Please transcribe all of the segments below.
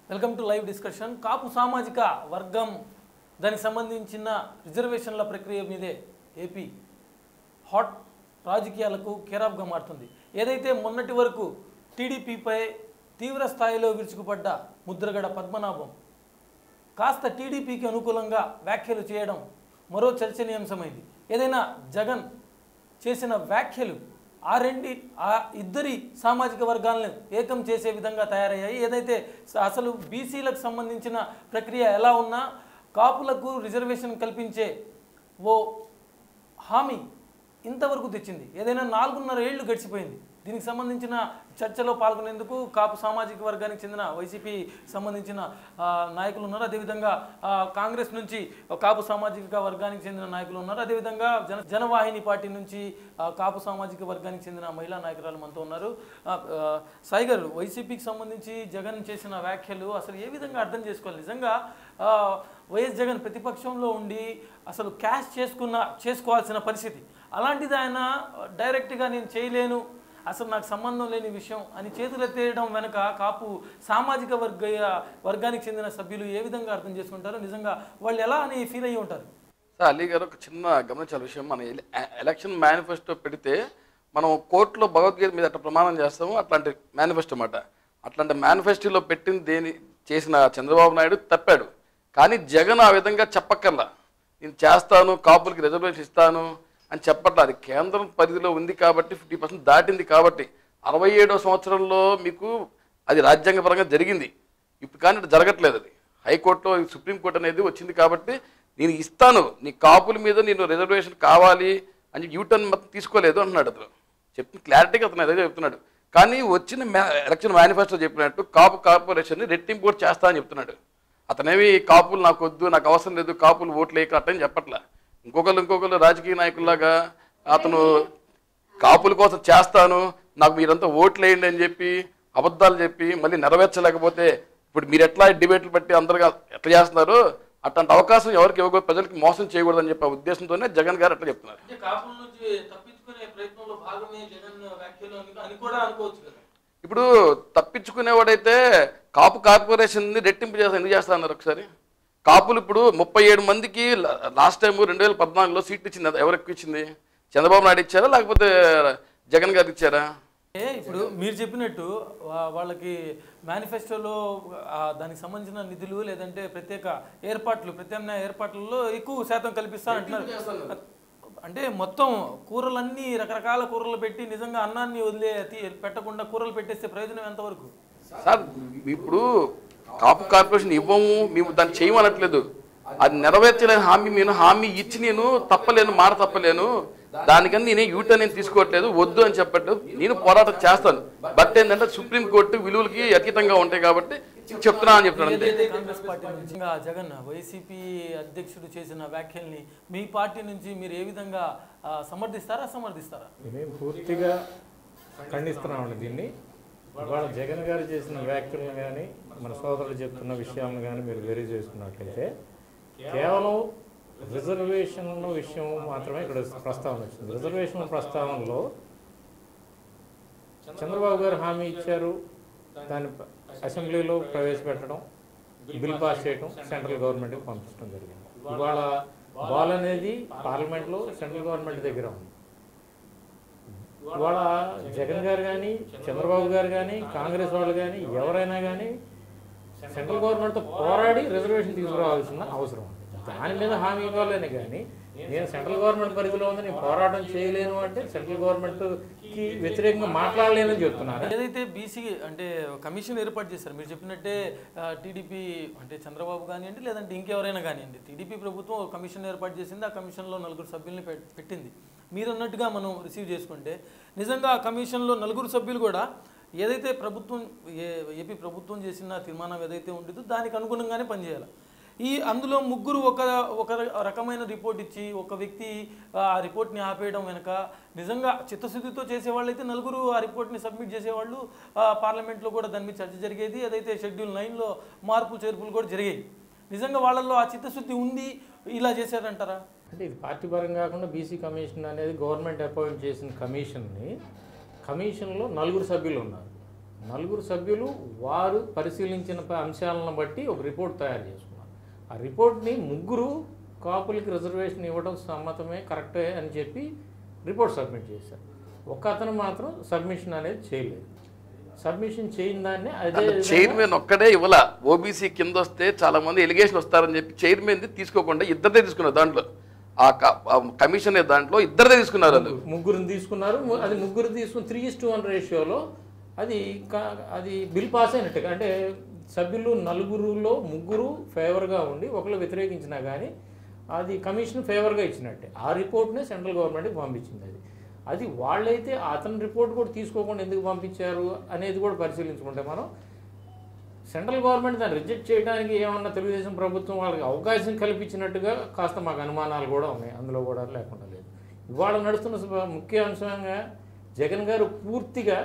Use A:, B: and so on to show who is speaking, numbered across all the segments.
A: Welcome to live discussion Kapu సామాజిక వర్గం దానికి సంబంధించిన రిజర్వేషన్ల ప్రక్రియ మీదే ఏపీ హాట్ రాజకీయాలకు కేరాఫ్గా మారుతుంది ఏదైతే మొన్నటి వరకు టీడీపీపై తీవ్ర స్థాయిలో విరుచుకుపడ్డ ముద్రగడ పద్మనాభం కాస్త టీడీపీకి అనుకూలంగా వ్యాఖ్యలు చేయడం మరో చర్చనీయాంశమైంది ఏదైనా జగన్ చేసిన వ్యాఖ్యలు ఆ రెండి ఆ ఇద్దరి సామాజిక వర్గాలను ఏకం చేసే విధంగా తయారయ్యాయి ఏదైతే స- అసలు బీసీలకు సంబంధించిన ప్రక్రియ ఎలా ఉన్నా కాపులకు రిజర్వేషన్ కల్పించే ఓ హామీ ఇంతవరకు తెచ్చింది ఏదైనా నాలుగున్నర ఏళ్ళు గడిచిపోయింది దీనికి సంబంధించిన చర్చలో పాల్గొనేందుకు కాపు సామాజిక వర్గానికి చెందిన వైసీపీ సంబంధించిన ఆ, నాయకులు ఉన్నారు అదేవిధంగా ఆ, కాంగ్రెస్ నుంచి కాపు సామాజిక వర్గానికి చెందిన నాయకులు ఉన్నారు అదేవిధంగా జన జనవాహిని పార్టీ నుంచి ఆ, కాపు సామాజిక వర్గానికి చెందిన మహిళా నాయకురాలు మనతో ఉన్నారు ఆ, ఆ, సాయి గారు వైసీపీకి సంబంధించి జగన్ చేసిన వ్యాఖ్యలు అసలు ఏ విధంగా అర్థం చేసుకోవాలి నిజంగా ఆ, వైఎస్ జగన్ ప్రతిపక్షంలో ఉండి అసలు క్యాష్ చేసుకున్న చేసుకోవాల్సిన పరిస్థితి అలాంటిది ఆయన డైరెక్ట్గా నేను చేయలేను అసలు నాకు సంబంధం లేని విషయం అని చేతులు ఎత్తేయడం వెనక కాపు సామాజిక వర్గ వర్గానికి చెందిన సభ్యులు ఏ విధంగా అర్థం చేసుకుంటారో నిజంగా వాళ్ళు ఎలా అని ఫీల్ అయ్యి ఉంటారు
B: సార్ అలీ గారు ఒక చిన్న గమనించాల విషయం మన ఎల- ఎలక్షన్ మేనిఫెస్టో పెడితే మనం కోర్టులో భగవద్గీత మీద అట్లా ప్రమాణం చేస్తాము అట్లాంటి మేనిఫెస్టో అన్నమాట అట్లాంటి మేనిఫెస్టోలో పెట్టిన దేని చేసిన చంద్రబాబు నాయుడు తప్పాడు కానీ జగన్ ఆ విధంగా చెప్పక్కర్లా నేను చేస్తాను కాపులకి రిజర్వేషన్ ఇస్తాను అని చెప్పట్లా అది కేంద్రం పరిధిలో ఉంది కాబట్టి ఫిఫ్టీ పర్సెంట్ దాటింది కాబట్టి అరవై ఏడో సంవత్సరంలో మీకు అది రాజ్యాంగపరంగా జరిగింది ఇప్పుడు కానీ అది జరగట్లేదు అది హైకోర్టులో సుప్రీంకోర్టు అనేది వచ్చింది కాబట్టి నేను ఇస్తాను నీ కాపుల మీద నేను రిజర్వేషన్ కావాలి అని యూటర్న్ మొత్తం తీసుకోలేదు అంటున్నాడు అతను చెప్తున్న క్లారిటీగా అతను అదే చెప్తున్నాడు కానీ వచ్చిన మే- ఎలక్షన్ మేనిఫెస్టో చెప్పినట్టు కాపు కార్పొరేషన్ని రెట్టింపు కూడా చేస్తా అని చెప్తున్నాడు అతనేమి కాపులు నాకు వద్దు నాకు అవసరం లేదు కాపులు ఓట్లు వేయక అట్టని చెప్పట్లా ఇంకొకరు ఇంకొకరు రాజకీయ నాయకుల్లాగా అతను కాపుల కోసం చేస్తాను నాకు మీరంతా ఓట్లు వేయండి అని చెప్పి అబద్ధాలు చెప్పి మళ్ళీ నెరవేర్చలేకపోతే ఇప్పుడు మీరు ఎట్లా డిబేట్లు పెట్టి అందరుగా ఎట్లా చేస్తున్నారు అట్లాంటి అవకాశం ఎవరికి ఇవ్వకూడదు ప్రజలకి మోసం చేయకూడదని చెప్పే ఉద్దేశంతోనే జగన్ గారు అట్లా చెప్తున్నారు
A: అంటే కాపుల నుంచి తప్పించుకునే ప్రయత్నంలో భాగమే జగన్ వ్యాఖ్యలు అని కూడా అనుకోవచ్చు కదా
B: ఇప్పుడు తప్పించుకునేవాడైతే కాపు కార్పొరేషన్ని రెట్టింపు చేస్తా ఎందుకు చేస్తా అన్నారు ఒకసారి కాపులు ఇప్పుడు ముప్పై ఏడు మందికి లాస్ట్ టైం రెండు వేల పద్నాలుగులో సీట్లు ఇచ్చింది ఎవరు ఎక్కువ ఇచ్చింది చంద్రబాబు నాయుడు ఇచ్చారా లేకపోతే జగన్ గారు ఇచ్చారా
A: ఏ ఇప్పుడు మీరు చెప్పినట్టు వా- వాళ్ళకి మేనిఫెస్టోలో ఆ, దానికి సంబంధించిన నిధులు లేదంటే ప్రత్యేక ఏర్పాట్లు ప్రత్యామ్నాయ ఏర్పాట్లలో ఎక్కువ శాతం కల్పిస్తా అంటున్నారు అంటే మొత్తం కూరలన్నీ రకరకాల కూరలు పెట్టి నిజంగా అన్నాన్ని వదిలే తీ- పెట్టకుండా కూరలు పెట్టేస్తే ప్రయోజనం ఎంతవరకు
B: సార్ ఇప్పుడు కాపు కార్పొరేషన్ ఇవ్వము మేము దాన్ని చేయమనట్లేదు అది నెరవేర్చలేని హామీ నేను హామీ ఇచ్చి నేను తప్పలేను మాట తప్పలేను దానికని నేనే యూటర్న్ నేను తీసుకోవట్లేదు వద్దు అని చెప్పట్లేదు నేను పోరాటం చేస్తాను బట్ ఏంటంటే సుప్రీంకోర్టు విలువలకి అతీతంగా ఉంటాయి కాబట్టి చెప్తున్నా అని చెప్తున్నాను అంతే
A: ఏదైతే కాంగ్రెస్ పార్టీ నుంచి ఇంకా జగన్ వైసీపీ అధ్యక్షుడు చేసిన వ్యాఖ్యల్ని మీ పార్టీ నుంచి మీరు ఏ విధంగా ఆ, సమర్థిస్తారా అసమర్థిస్తారా
C: మేము పూర్తిగా ఖండిస్తున్నామండి దీన్ని ఇవాళ జగన్ గారు చేసిన వ్యాఖ్యలను కానీ మన సోదరులు చెప్తున్న విషయాలను కానీ మీరు వేరే చేసుకున్నట్లయితే కేవలం రిజర్వేషన్ విషయం మాత్రమే ఇక్కడ ప్రస్తావన వచ్చింది రిజర్వేషన్ ప్రస్తావనలో చంద్రబాబు గారు హామీ ఇచ్చారు దాన్ని ప- అసెంబ్లీలో ప్రవేశపెట్టడం బిల్ పాస్ చేయడం సెంట్రల్ గవర్నమెంట్కి పంపించడం జరిగింది ఇవాళ బాల్ అనేది పార్లమెంట్లో సెంట్రల్ గవర్నమెంట్ దగ్గర ఉంది ఇవాళ జగన్ గారు కానీ చంద్రబాబు గారు కానీ కాంగ్రెస్ వాళ్ళు కానీ ఎవరైనా కానీ సెంట్రల్ గవర్నమెంట్తో పోరాడి రిజర్వేషన్ తీసుకురావాల్సిన అవసరం ఉంది దాని మీద హామీ ఇవ్వాలని కానీ నేను సెంట్రల్ గవర్నమెంట్ పరిధిలో ఉంది నేను పోరాటం చేయలేను అంటే సెంట్రల్ గవర్నమెంట్కి వ్యతిరేకంగా మాట్లాడలేనని చెప్తున్నాను
A: ఏదైతే బీసీ అంటే కమిషన్ ఏర్పాటు చేశారు మీరు చెప్పినట్టే టీడీపీ అంటే చంద్రబాబు కానివ్వండి లేదంటే ఇంకెవరైనా కానివ్వండి టీడీపీ ప్రభుత్వం ఒక కమిషన్ ఏర్పాటు చేసింది ఆ కమిషన్లో నలుగురు సభ్యుల్ని పెట్- పెట్టింది మీరు అన్నట్టుగా మనం రిసీవ్ చేసుకుంటే నిజంగా ఆ కమిషన్లో నలుగురు సభ్యులు కూడా ఏదైతే ప్రభుత్వం ఏ ఏపీ ప్రభుత్వం చేసిన తీర్మానం ఏదైతే ఉంటుందో దానికి అనుగుణంగానే పనిచేయాలి ఈ అందులో ముగ్గురు ఒక ఒక రకమైన రిపోర్ట్ ఇచ్చి ఒక వ్యక్తి ఆ రిపోర్ట్ని ఆపేయడం వెనక నిజంగా చిత్తశుద్ధితో చేసేవాళ్ళైతే నలుగురు ఆ రిపోర్ట్ని సబ్మిట్ చేసేవాళ్ళు ఆ, పార్లమెంట్లో కూడా దాని మీద చర్చ జరిగేది అదైతే షెడ్యూల్ నైన్లో మార్పులు చేర్పులు కూడా జరిగాయి నిజంగా వాళ్ళల్లో ఆ చిత్తశుద్ధి ఉంది ఇలా చేశారంటారా
C: అంటే ఇది పార్టీ పరంగా కాకుండా బీసీ కమిషన్ అనేది గవర్నమెంట్ అపాయింట్ చేసిన కమిషన్ని కమిషన్లో నలుగురు సభ్యులు ఉన్నారు నలుగురు సభ్యులు వారు పరిశీలించిన ప- అంశాలను బట్టి ఒక రిపోర్ట్ తయారు చేసుకున్నారు ఆ రిపోర్ట్ని ముగ్గురు కాపులకి రిజర్వేషన్ ఇవ్వడం సమ్మతమే కరెక్టే అని చెప్పి రిపోర్ట్ సబ్మిట్ చేశారు ఒక అతను మాత్రం సబ్మిషన్ అనేది చేయలేదు సబ్మిషన్ చేయని దాన్ని అదే విధంగా-
B: చైర్మన్ ఒక్కడే ఇవ్వాల ఓబీసీ కింద వస్తే చాలా మంది ఎలిగేషన్ వస్తారని చెప్పి చైర్మన్ తీసుకోకుండా ఇద్దరిదే తీసుకున్నారు దాంట్లో ఆ క- ఆ కమిషన్ అనే దాంట్లో ఇద్దరిదే తీసుకున్నారు వాళ్ళు
C: ముగ్గురిని తీసుకున్నారు ము- అది ముగ్గురు తీసుకుని త్రీ ఇస్ టూ వన్ రేషియోలో అది కా- అది బిల్ పాస్ అయినట్టుగా అంటే సభ్యులు నలుగురులో ముగ్గురు ఫేవర్గా ఉండి ఒకళ్ళు వ్యతిరేకించినా కానీ అది కమిషన్ ఫేవర్గా ఇచ్చినట్టే ఆ రిపోర్ట్నే సెంట్రల్ గవర్నమెంట్కి పంపించింది అది అది వాళ్ళైతే అతని రిపోర్ట్ కూడా తీసుకోకుండా ఎందుకు పంపించారు అనేది కూడా పరిశీలించుకుంటే మనం సెంట్రల్ గవర్నమెంట్ దాన్ని రిజెక్ట్ చేయడానికి ఏమన్నా తెలుగుదేశం ప్రభుత్వం వాళ్ళకి అవకాశం కల్పించినట్టుగా కాస్త మాకు అనుమానాలు కూడా ఉన్నాయి అందులో కూడా లేకుండా లేదు ఇవాళ నడుస్తున్న సభ- ముఖ్య అంశంగా జగన్ గారు పూర్తిగా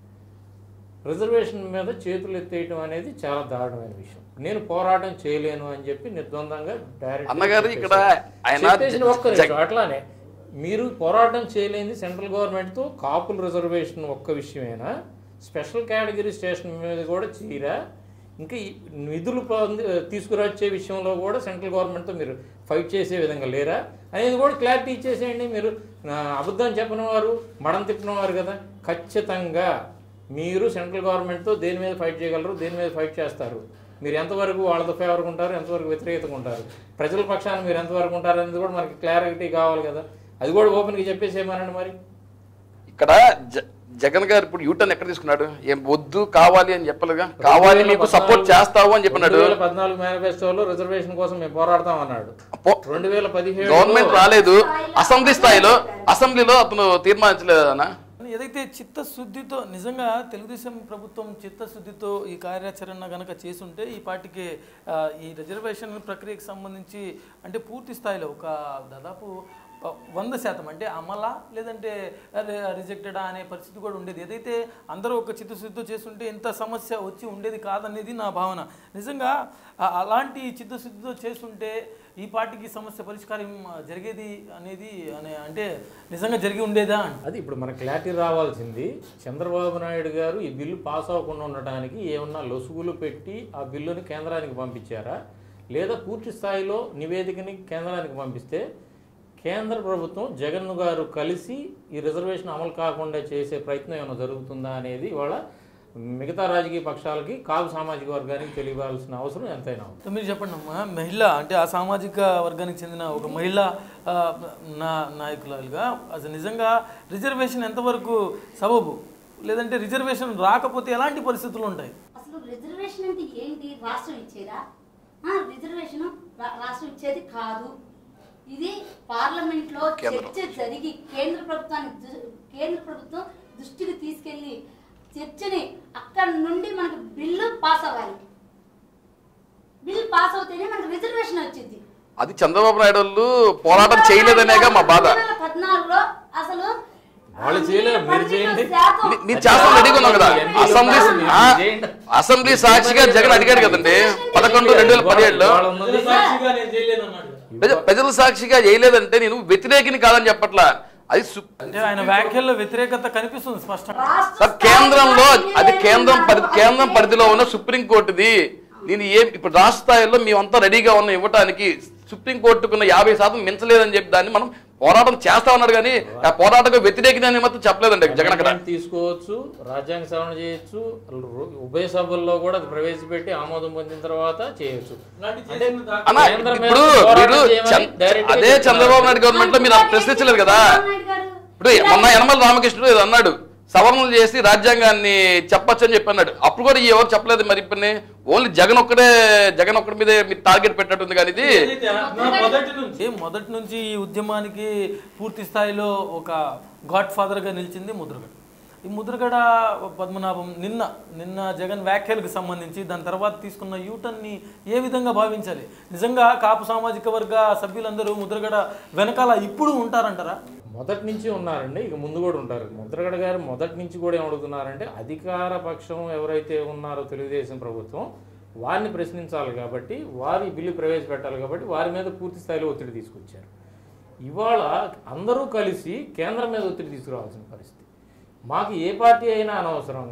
C: రిజర్వేషన్ మీద చేతులు ఎత్తేయటం అనేది చాలా దారుణమైన విషయం నేను పోరాటం చేయలేను అని చెప్పి నిర్ద్వందంగా డైరెక్ట్
B: అన్నగారు ఇక్కడ ఆయన
C: చెప్పేసిన ఒక్క నిమిషం అట్లానే మీరు పోరాటం చేయలేని సెంట్రల్ గవర్నమెంట్తో కాపుల రిజర్వేషన్ ఒక్క విషయమేనా స్పెషల్ కేటగిరీ స్టేషన్ మీద కూడా చీరా ఇంకా ఈ నిధులు పొంది- తీసుకురచ్చే విషయంలో కూడా సెంట్రల్ గవర్నమెంట్తో మీరు ఫైట్ చేసే విధంగా లేరా అనేది కూడా క్లారిటీ ఇచ్చేసేయండి మీరు ఆ, అబద్ధం చెప్పిన వారు మడం తిప్పిన వారు కదా ఖచ్చితంగా మీరు సెంట్రల్ గవర్నమెంట్తో దేని మీద ఫైట్ చేయగలరు దేని మీద ఫైట్ చేస్తారు మీరు ఎంతవరకు వాళ్ళతో ఫేవర్గా ఉంటారు ఎంతవరకు వ్యతిరేకతగా ఉంటారు ప్రజల పక్షాన మీరు ఎంతవరకు ఉంటారు అనేది కూడా మనకి క్లారిటీ కావాలి కదా అది కూడా ఓపెన్గా చెప్పేసేమనండి మరి
B: ఇక్కడ జ- జగన్ గారు ఇప్పుడు యూటర్న్ ఎక్కడ తీసుకున్నాడు ఏం వద్దు కావాలి అని చెప్పలేగా కావాలి నీకు సపోర్ట్ చేస్తావు అని చెప్పినాడు
C: రెండు వేల పద్నాలుగు మేనిఫెస్టోలో రిజర్వేషన్ కోసం మేము పోరాడతాం అన్నాడు
B: పో-
C: రెండు వేల పదిహేడు
B: గవర్నమెంట్ రాలేదు అసెంబ్లీ స్థాయిలో అసెంబ్లీలో అతను తీర్మానించలేదన్నా
A: ఏదైతే చిత్తశుద్ధితో నిజంగా తెలుగుదేశం ప్రభుత్వం చిత్తశుద్ధితో ఈ కార్యాచరణ గనక చేసుంటే ఈ పార్టీకి ఆ, ఈ రిజర్వేషన్ ప్రక్రియకు సంబంధించి అంటే పూర్తి స్థాయిలో ఒక దాదాపు ఆ, వంద శాతం అంటే అమలా లేదంటే రిజెక్టెడా అనే పరిస్థితి కూడా ఉండేది ఏదైతే అందరూ ఒక చిత్తశుద్ధితో చేస్తుంటే ఇంత సమస్య వచ్చి ఉండేది కాదనేది నా భావన నిజంగా ఆ, అలాంటి చిత్తశుద్ధితో చేస్తుంటే ఈ పార్టీకి సమస్య పరిష్కారం జరిగేది అనేది అనే అంటే నిజంగా జరిగి ఉండేదా అని
C: అది ఇప్పుడు మనకు క్లారిటీ రావాల్సింది చంద్రబాబు నాయుడు గారు ఈ బిల్లు పాస్ అవ్వకుండా ఉండటానికి ఏమన్నా లొసుగులు పెట్టి ఆ బిల్లుని కేంద్రానికి పంపించారా లేదా పూర్తి స్థాయిలో నివేదికని కేంద్రానికి పంపిస్తే కేంద్ర ప్రభుత్వం జగన్ గారు కలిసి ఈ రిజర్వేషన్ అమలు కాకుండా చేసే ప్రయత్నం ఏమైనా జరుగుతుందా అనేది ఇవాళ మిగతా రాజకీయ పక్షాలకి కాపు సామాజిక వర్గానికి తెలియవలసిన అవసరం ఎంతైనా ఉంది
A: సో మీరు చెప్పండి అమ్మా మహిళ అంటే ఆ సామాజిక వర్గానికి చెందిన ఒక మహిళ ఆ, నా నాయకులుగా అసలు నిజంగా రిజర్వేషన్ ఎంతవరకు సబబు లేదంటే రిజర్వేషన్ రాకపోతే ఎలాంటి పరిస్థితులు ఉంటాయి
D: అసలు రిజర్వేషన్ అంటే ఏంటి రాష్ట్రం ఇచ్చేదా ఆ, రిజర్వేషన్ రా- రాష్ట్రం ఇచ్చేది కాదు ఇది పార్లమెంట్ లో
B: కేంద్రం.
D: చర్చ జరిగి కేంద్ర ప్రభుత్వానికి దు- కేంద్ర ప్రభుత్వం దృష్టికి తీసుకెళ్లి చర్చని అక్కడ నుండి మనకు బిల్లు పాస్ అవ్వాలి బిల్ పాస్ అవుతేనే మనకు రిజర్వేషన్ వచ్చింది
B: అది చంద్రబాబు నాయుడు వాళ్ళు పోరాటం చేయలేదనేగా మా బాధ
D: పద్నాలుగులో అసలు
C: వాళ్ళు చేయలేరు, మీరు చేయండి.
B: నీ- నీ చేస్తాం రెడీగా ఉన్నాం కదా అసెంబ్లీ ఆ, అసెంబ్లీ సాక్షిగా జగన్ అడిగాడు కదండి పదకొండు రెండు వేల పదిహేడులో
C: ఇవాళ ఉన్నది
B: ప్రజ- ప్రజల సాక్షిగా చేయలేదంటే నేను వ్యతిరేకిని కాదని చెప్పట్లా అది సు-
A: అంటే ఆయన వ్యాఖ్యల్లో వ్యతిరేకత కనిపిస్తుంది స్పష్టంగా
B: సార్ కేంద్రంలో అది కేంద్రం పరిధి కేంద్రం పరిధిలో ఉన్న సుప్రీంకోర్టుది నేను ఏ ఇప్పుడు రాష్ట్ర స్థాయిలో మేమంతా రెడీగా ఉన్నాం ఇవ్వటానికి సుప్రీంకోర్టుకున్న యాభై శాతం మించలేదని చెప్పి దాన్ని మనం పోరాటం చేస్తా ఉన్నాడు కానీ ఆ పోరాటకు వ్యతిరేకిదని మాత్రం చెప్పలేదండి జగన్ అక్కడ
C: అమెండ్మెంట్ తీసుకోవచ్చు రాజ్యాంగ సవరణ చేయొచ్చు రు- ఉభయ సభల్లో కూడా అది ప్రవేశపెట్టి ఆమోదం పొందిన తర్వాత చేయొచ్చు
B: అన్న
C: కేంద్రం మీద
B: ఇప్పుడు
C: పోరాటం
B: మీరు
C: చేయమని
B: చం-
C: direct గా
B: అదే
C: చెప్తున్నారు.
B: చంద్రబాబు నాయుడు గవర్నమెంట్ లో మీరు అది ప్రశ్నించలేదు కదా ఇప్పుడు మొన్న యనమల రామకృష్ణుడు ఏదో అన్నాడు సవరణలు చేసి రాజ్యాంగాన్ని చెప్పొచ్చు అని చెప్పి అన్నాడు అప్పుడు కూడా ఎవరు చెప్పలేదు మరి ఇప్పుడు ఓన్లీ జగన్ ఒక్కడే జగన్ ఒక్కడి మీదే మీరు టార్గెట్ పెట్టినట్టుంది కానీ ఇది
A: మొదటి నుంచి మొదటి నుంచి ఈ ఉద్యమానికి పూర్తి స్థాయిలో ఒక గాడ్ ఫాదర్గా నిలిచింది ముద్రగడ ఈ ముద్రగడ పద్మనాభం నిన్న నిన్న జగన్ వ్యాఖ్యలకు సంబంధించి దాని తర్వాత తీసుకున్న యూటర్న్ని ఏ విధంగా భావించాలి నిజంగా కాపు సామాజిక వర్గ సభ్యులందరూ ముద్రగడ వెనకాల ఇప్పుడు ఉంటారంటారా
C: మొదటి నుంచి ఉన్నారండి ఇక ముందు కూడా ఉంటారు ముద్రగడ గారు మొదటి నుంచి కూడా ఏమడుగుతున్నారంటే అధికార పక్షం ఎవరైతే ఉన్నారో తెలుగుదేశం ప్రభుత్వం వారిని ప్రశ్నించాలి కాబట్టి వారి బిల్లు ప్రవేశపెట్టాలి కాబట్టి వారి మీద పూర్తి స్థాయిలో ఒత్తిడి తీసుకొచ్చారు ఇవాళ అందరూ కలిసి కేంద్రం మీద ఒత్తిడి తీసుకురావాల్సిన పరిస్థితి మాకు ఏ పార్టీ అయినా అనవసరంగా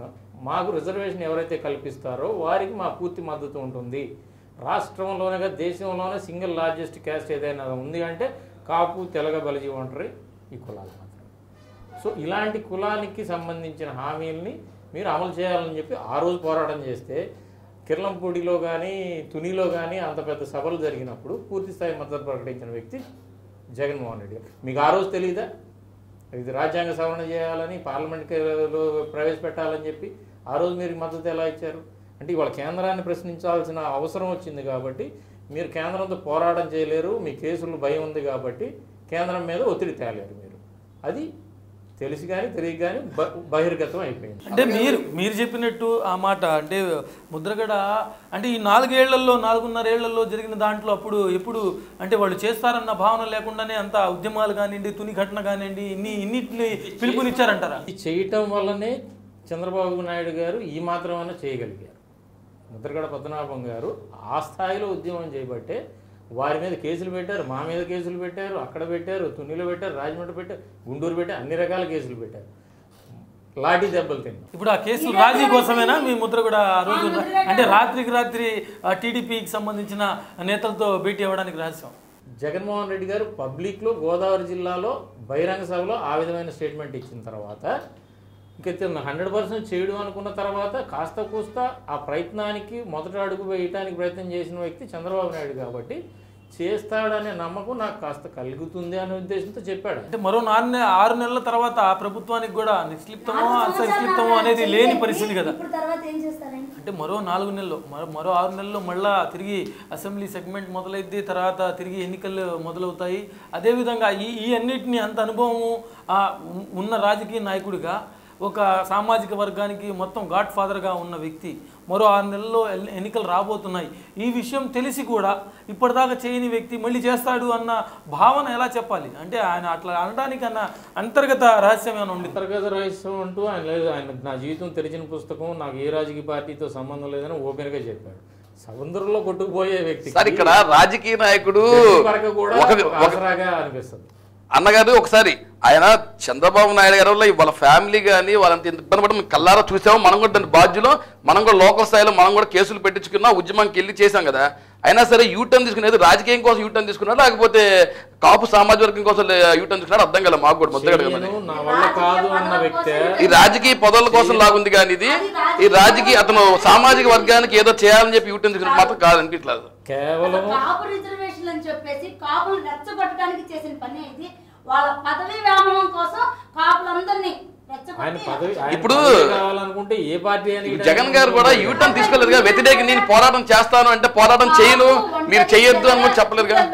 C: మాకు రిజర్వేషన్ ఎవరైతే కల్పిస్తారో వారికి మా పూర్తి మద్దతు ఉంటుంది రాష్ట్రంలోనే దేశంలోనే సింగిల్ లార్జెస్ట్ క్యాస్ట్ ఏదైనా ఉంది అంటే కాపు తెలగ బలిజీ ఒంటరి ఈ కులాలు మాత్రమే సో ఇలాంటి కులానికి సంబంధించిన హామీల్ని మీరు అమలు చేయాలని చెప్పి ఆ రోజు పోరాటం చేస్తే కిర్లంపూడిలో కానీ తునిలో కానీ అంత పెద్ద సభలు జరిగినప్పుడు పూర్తి స్థాయి మద్దతు ప్రకటించిన వ్యక్తి జగన్మోహన్ రెడ్డి గారు మీకు ఆ రోజు తెలియదా ఇది రాజ్యాంగ సవరణ చేయాలని పార్లమెంట్లో ప్రవేశపెట్టాలని చెప్పి ఆ రోజు మీరు మద్దతు ఎలా ఇచ్చారు అంటే ఇవాళ కేంద్రాన్ని ప్రశ్నించాల్సిన అవసరం వచ్చింది కాబట్టి మీరు కేంద్రంతో పోరాటం చేయలేరు మీ కేసులు భయం ఉంది కాబట్టి కేంద్రం మీద ఒత్తిడి తేలేరు మీరు అది తెలిసి కానీ తెలియక కానీ బ- బహిర్గతం అయిపోయింది
A: అంటే మీరు మీరు చెప్పినట్టు ఆ మాట అంటే ముద్రగడ అంటే ఈ నాలుగేళ్లలో నాలుగున్నరేళ్లలో జరిగిన దాంట్లో అప్పుడు ఎప్పుడు అంటే వాళ్ళు చేస్తారన్న భావన లేకుండానే అంత ఉద్యమాలు కానివ్వండి తుని ఘటన కానివ్వండి ఇన్ని ఇన్నిటిని పిలుపునిచ్చారంటారా
C: ఇది చేయటం వల్లనే చంద్రబాబు నాయుడు గారు ఈ మాత్రమైనా చేయగలిగారు ముద్రగడ పద్మనాభం గారు ఆ స్థాయిలో ఉద్యమం చేయబట్టే వారి మీద కేసులు పెట్టారు మా మీద కేసులు పెట్టారు అక్కడ పెట్టారు తునిలో పెట్టారు రాజమండ్రి పెట్టారు గుంటూరు పెట్టారు అన్ని రకాల కేసులు పెట్టారు లాఠీ దెబ్బలు తిన్నాం
A: ఇప్పుడు ఆ కేసు రాజీ కోసమేనా మీ ముద్ర కూడా ఆ రోజు అంటే రాత్రికి రాత్రి టీడీపీకి సంబంధించిన నేతలతో భేటీ అవ్వడానికి రహస్యం
C: జగన్మోహన్ రెడ్డి గారు పబ్లిక్లో గోదావరి జిల్లాలో బహిరంగ సభలో ఆ విధమైన స్టేట్మెంట్ ఇచ్చిన తర్వాత ఇంకా హండ్రెడ్ పర్సెంట్ చేయడం అనుకున్న తర్వాత కాస్త కూస్త ఆ ప్రయత్నానికి మొదట అడుగు వేయటానికి ప్రయత్నం చేసిన వ్యక్తి చంద్రబాబు నాయుడు కాబట్టి చేస్తాడనే నమ్మకం నాకు కాస్త కలుగుతుంది అనే ఉద్దేశంతో చెప్పాడు
A: అంటే మరో నాలుగు నె- ఆరు నెలల తర్వాత ఆ ప్రభుత్వానికి కూడా నిశ్లిప్తమో అసంక్లిప్తమో అనేది లేని పరిస్థితి కదా
D: ఇప్పుడు తర్వాత ఏం చేస్తారండి
A: అంటే మరో నాలుగు నెలలు మరో మరో ఆరు నెలల్లో మళ్ళా తిరిగి అసెంబ్లీ సెగ్మెంట్ మొదలైద్ది తర్వాత తిరిగి ఎన్నికలు మొదలవుతాయి అదేవిధంగా ఈ ఈ అన్నిటిని అంత అనుభవము ఆ ఉన్- ఉన్న రాజకీయ నాయకుడిగా ఒక సామాజిక వర్గానికి మొత్తం గాడ్ ఫాదర్గా ఉన్న వ్యక్తి మరో ఆరు నెలల్లో ఎల్- ఎన్నికలు రాబోతున్నాయి ఈ విషయం తెలిసి కూడా ఇప్పటిదాకా చేయని వ్యక్తి మళ్ళీ చేస్తాడు అన్న భావన ఎలా చెప్పాలి అంటే ఆయన అట్లా అనడానికి అన్న అంతర్గత రహస్యం ఏమైనా ఉంది
C: అంతర్గత రహస్యం అంటూ ఆయన లేదు ఆయన నా జీవితం తెరిచిన పుస్తకం నాకు ఏ రాజకీయ పార్టీతో సంబంధం లేదని ఓపెన్గా చెప్పాడు సముద్రంలో కొట్టుకుపోయే వ్యక్తి
B: సార్ ఇక్కడ రాజకీయ నాయకుడు
C: వరకు కూడా
B: ఒక
C: ఒక ఆసరాగా అనిపిస్తుంది
B: అన్నగారు ఒకసారి ఆయన చంద్రబాబు నాయుడు గారు వల్ల వాళ్ళ ఫ్యామిలీ కానీ వాళ్ళంత ఇంత ఇబ్బంది పడి మేము కల్లారా చూసాము మనం కూడా దాని బాధ్యులు మనం కూడా లోకల్ స్థాయిలో మనం కూడా కేసులు పెట్టించుకున్నా ఉద్యమంకి వెళ్ళి చేశాం కదా అయినా సరే యూటర్న్ తీసుకునేది రాజకీయం కోసం యూటర్న్ తీసుకున్నాడు లేకపోతే కాపు సామాజిక వర్గం కోసం యూటర్న్ తీసుకున్నాడు అర్థం కదా మాకు కూడా ముద్దగడ కదా
C: నేను నా వల్ల కాదు అన్న వ్యక్తే
B: ఈ రాజకీయ పదవుల కోసం లాగుంది కానీ ఇది ఈ రాజకీయ అతను సామాజిక వర్గానికి ఏదో చేయాలని చెప్పి యూటర్న్ తీసుకున్నట్టు మాత్రం కాదు అనిపించలేదు
C: కేవలం
D: కాపు రిజర్వేషన్ అని చెప్పేసి కాపులు రెచ్చగొట్టడానికి చేసిన పని ఇది వాళ్ళ పదవి వ్యామోహం కోసం కాపులందరినీ
C: ఆయన
D: రెచ్చగొట్టి
C: పదవి ఆయన
B: ఇప్పుడు-
C: పదవి కావాలనుకుంటే ఏ పార్టీ అని
B: ఇప్పుడు జగన్ గారు కూడా యూటర్న్ తీసుకోలేదు కదా వ్యతిరేక నేను పోరాటం చేస్తాను అంటే పోరాటం చేయను మీరు చేయొద్దు అని కూడా చెప్పలేదు కదా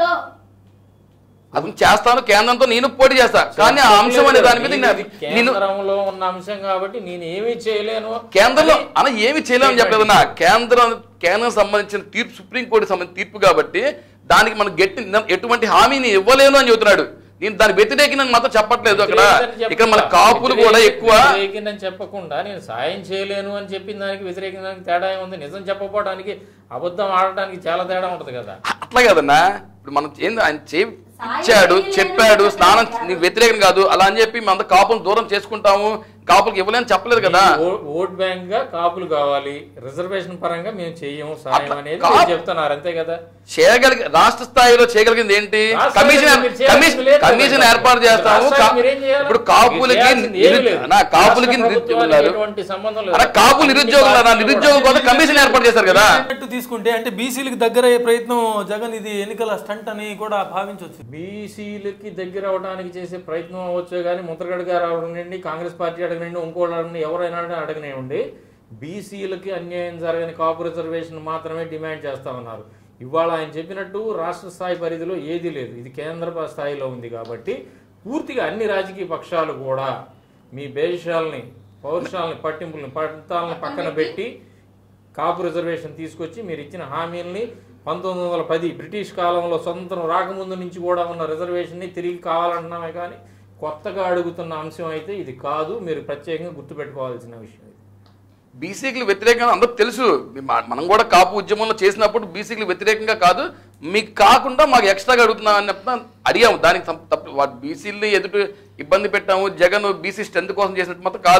B: అతను చేస్తాను కేంద్రంతో నేను పోటీ చేస్తా కానీ ఆ అంశం అనే దాని మీద నేను- నేను
C: కేంద్రంలో ఉన్న అంశం కాబట్టి నేను ఏమీ చేయలేను
B: కేంద్రంలో అన్న ఏమి చేయలేమని చెప్పలేదు నా కేంద్రం కేంద్రం సంబంధించిన తీర్పు సుప్రీంకోర్టు సంబంధించిన తీర్పు కాబట్టి దానికి మనం గట్టి ఎటువంటి హామీని ఇవ్వలేను అని చెబుతున్నాడు నేను దాని వ్యతిరేకినని మాత్రం చెప్పట్లేదు అక్కడ ఇక్కడ మన కాపులు కూడా ఎక్కువ
C: వ్యతిరేకిందని చెప్పకుండా నేను సాయం చేయలేను అని చెప్పిన దానికి వ్యతిరేకిన దానికి తేడా ఉంది నిజం చెప్పకపోవడానికి అబద్ధం ఆడటానికి చాలా తేడా ఉంటుంది కదా అట్లా
B: అట్లా కదన్నా ఇప్పుడు మనం ఏంది ఆయన చే ఇచ్చాడు చెప్పాడు స్నానం నీకు వ్యతిరేకం కాదు అలా అని చెప్పి మన కాపులు దూరం చేసుకుంటాము కాపులకు ఇవ్వలేని చెప్పలేదు కదా
C: ఓ- ఓట్ బ్యాంక్ గా కాపులు కావాలి రిజర్వేషన్ పరంగా మేము చెయ్యము సాయం
B: అట్లా
C: అనేది
B: కాపు-
C: మీరు చెప్తున్నారు అంతే కదా
B: చేయగలిగి రాష్ట్ర స్థాయిలో చేయగలిగింది ఏంటి
C: రాష్ట్ర
B: కమిషన్
C: స్థాయిలో మీరు చేయాల్సింది
B: కమిషన్
C: లేదు కదా.
B: కమిషన్ ఏర్పాటు చేస్తాము
C: రాష్ట్రానికి
B: కా-
C: మీరేం చేయాలి?
B: ఇప్పుడు
C: మీరు
B: కాపులకి
C: చేయాల్సింది ఏమీ
B: నిరు-
C: లేదు.
B: అన్నా, కాపులకి
C: రాష్ట్ర
B: నిరుద్యోగులు
C: ప్రభుత్వానికి
B: ఉన్నారు.
C: ఎటువంటి సంబంధం
B: అలా
C: లేదు.
B: కాపు నిరుద్యోగులు ఉన్నారు. ఆ నిరుద్యోగుల కోసం కమిషన్ ఏర్పాటు చేశారు కదా
A: అన్నట్టు తీసుకుంటే అంటే బీసీలకు దగ్గర అయ్యే ప్రయత్నం జగన్ ఇది ఎన్నికల స్టంట్ అని కూడా భావించవచ్చు
C: బీసీలకి దగ్గర అవడానికి చేసే ప్రయత్నం అవ్వచ్చు కానీ ముద్రగడ గారు అడగనండి కాంగ్రెస్ పార్టీ అడగనండి ఇంకోళ్ళు అడగండి ఎవరైనా అడగనివ్వండి బీసీలకి అన్యాయం జరగని కాపు రిజర్వేషన్ మాత్రమే డిమాండ్ చేస్తా ఉన్నారు ఇవాళ ఆయన చెప్పినట్టు రాష్ట్ర స్థాయి పరిధిలో ఏది లేదు ఇది కేంద్ర ప- స్థాయిలో ఉంది కాబట్టి పూర్తిగా అన్ని రాజకీయ పక్షాలు కూడా మీ భేషాలని పౌరుషాలని పట్టింపుల్ని పట్టాలని పక్కన పెట్టి కాపు రిజర్వేషన్ తీసుకొచ్చి మీరు ఇచ్చిన హామీల్ని పంతొమ్మిది వందల పది బ్రిటిష్ కాలంలో స్వతంత్రం రాకముందు నుంచి కూడా ఉన్న రిజర్వేషన్ని తిరిగి కావాలంటున్నామే కానీ కొత్తగా అడుగుతున్న అంశం అయితే ఇది కాదు మీరు ప్రత్యేకంగా గుర్తుపెట్టుకోవాల్సిన విషయం ఇది
B: బీసీకి వ్యతిరేకంగా అందరూ తెలుసు మీ మా- మనం కూడా కాపు ఉద్యమంలో చేసినప్పుడు బీసీకి వ్యతిరేకంగా కాదు మీకు కాకుండా మాకు ఎక్స్ట్రాగా అడుగుతున్నా అని చెప్తా అడిగాము దానికి తం- తప్పు వాటి బీసీలని ఎదుటి ఇబ్బంది పెట్టాము జగన్ బీసీ స్ట్రెంత్ కోసం చేసినట్టు మాత్రం కాదు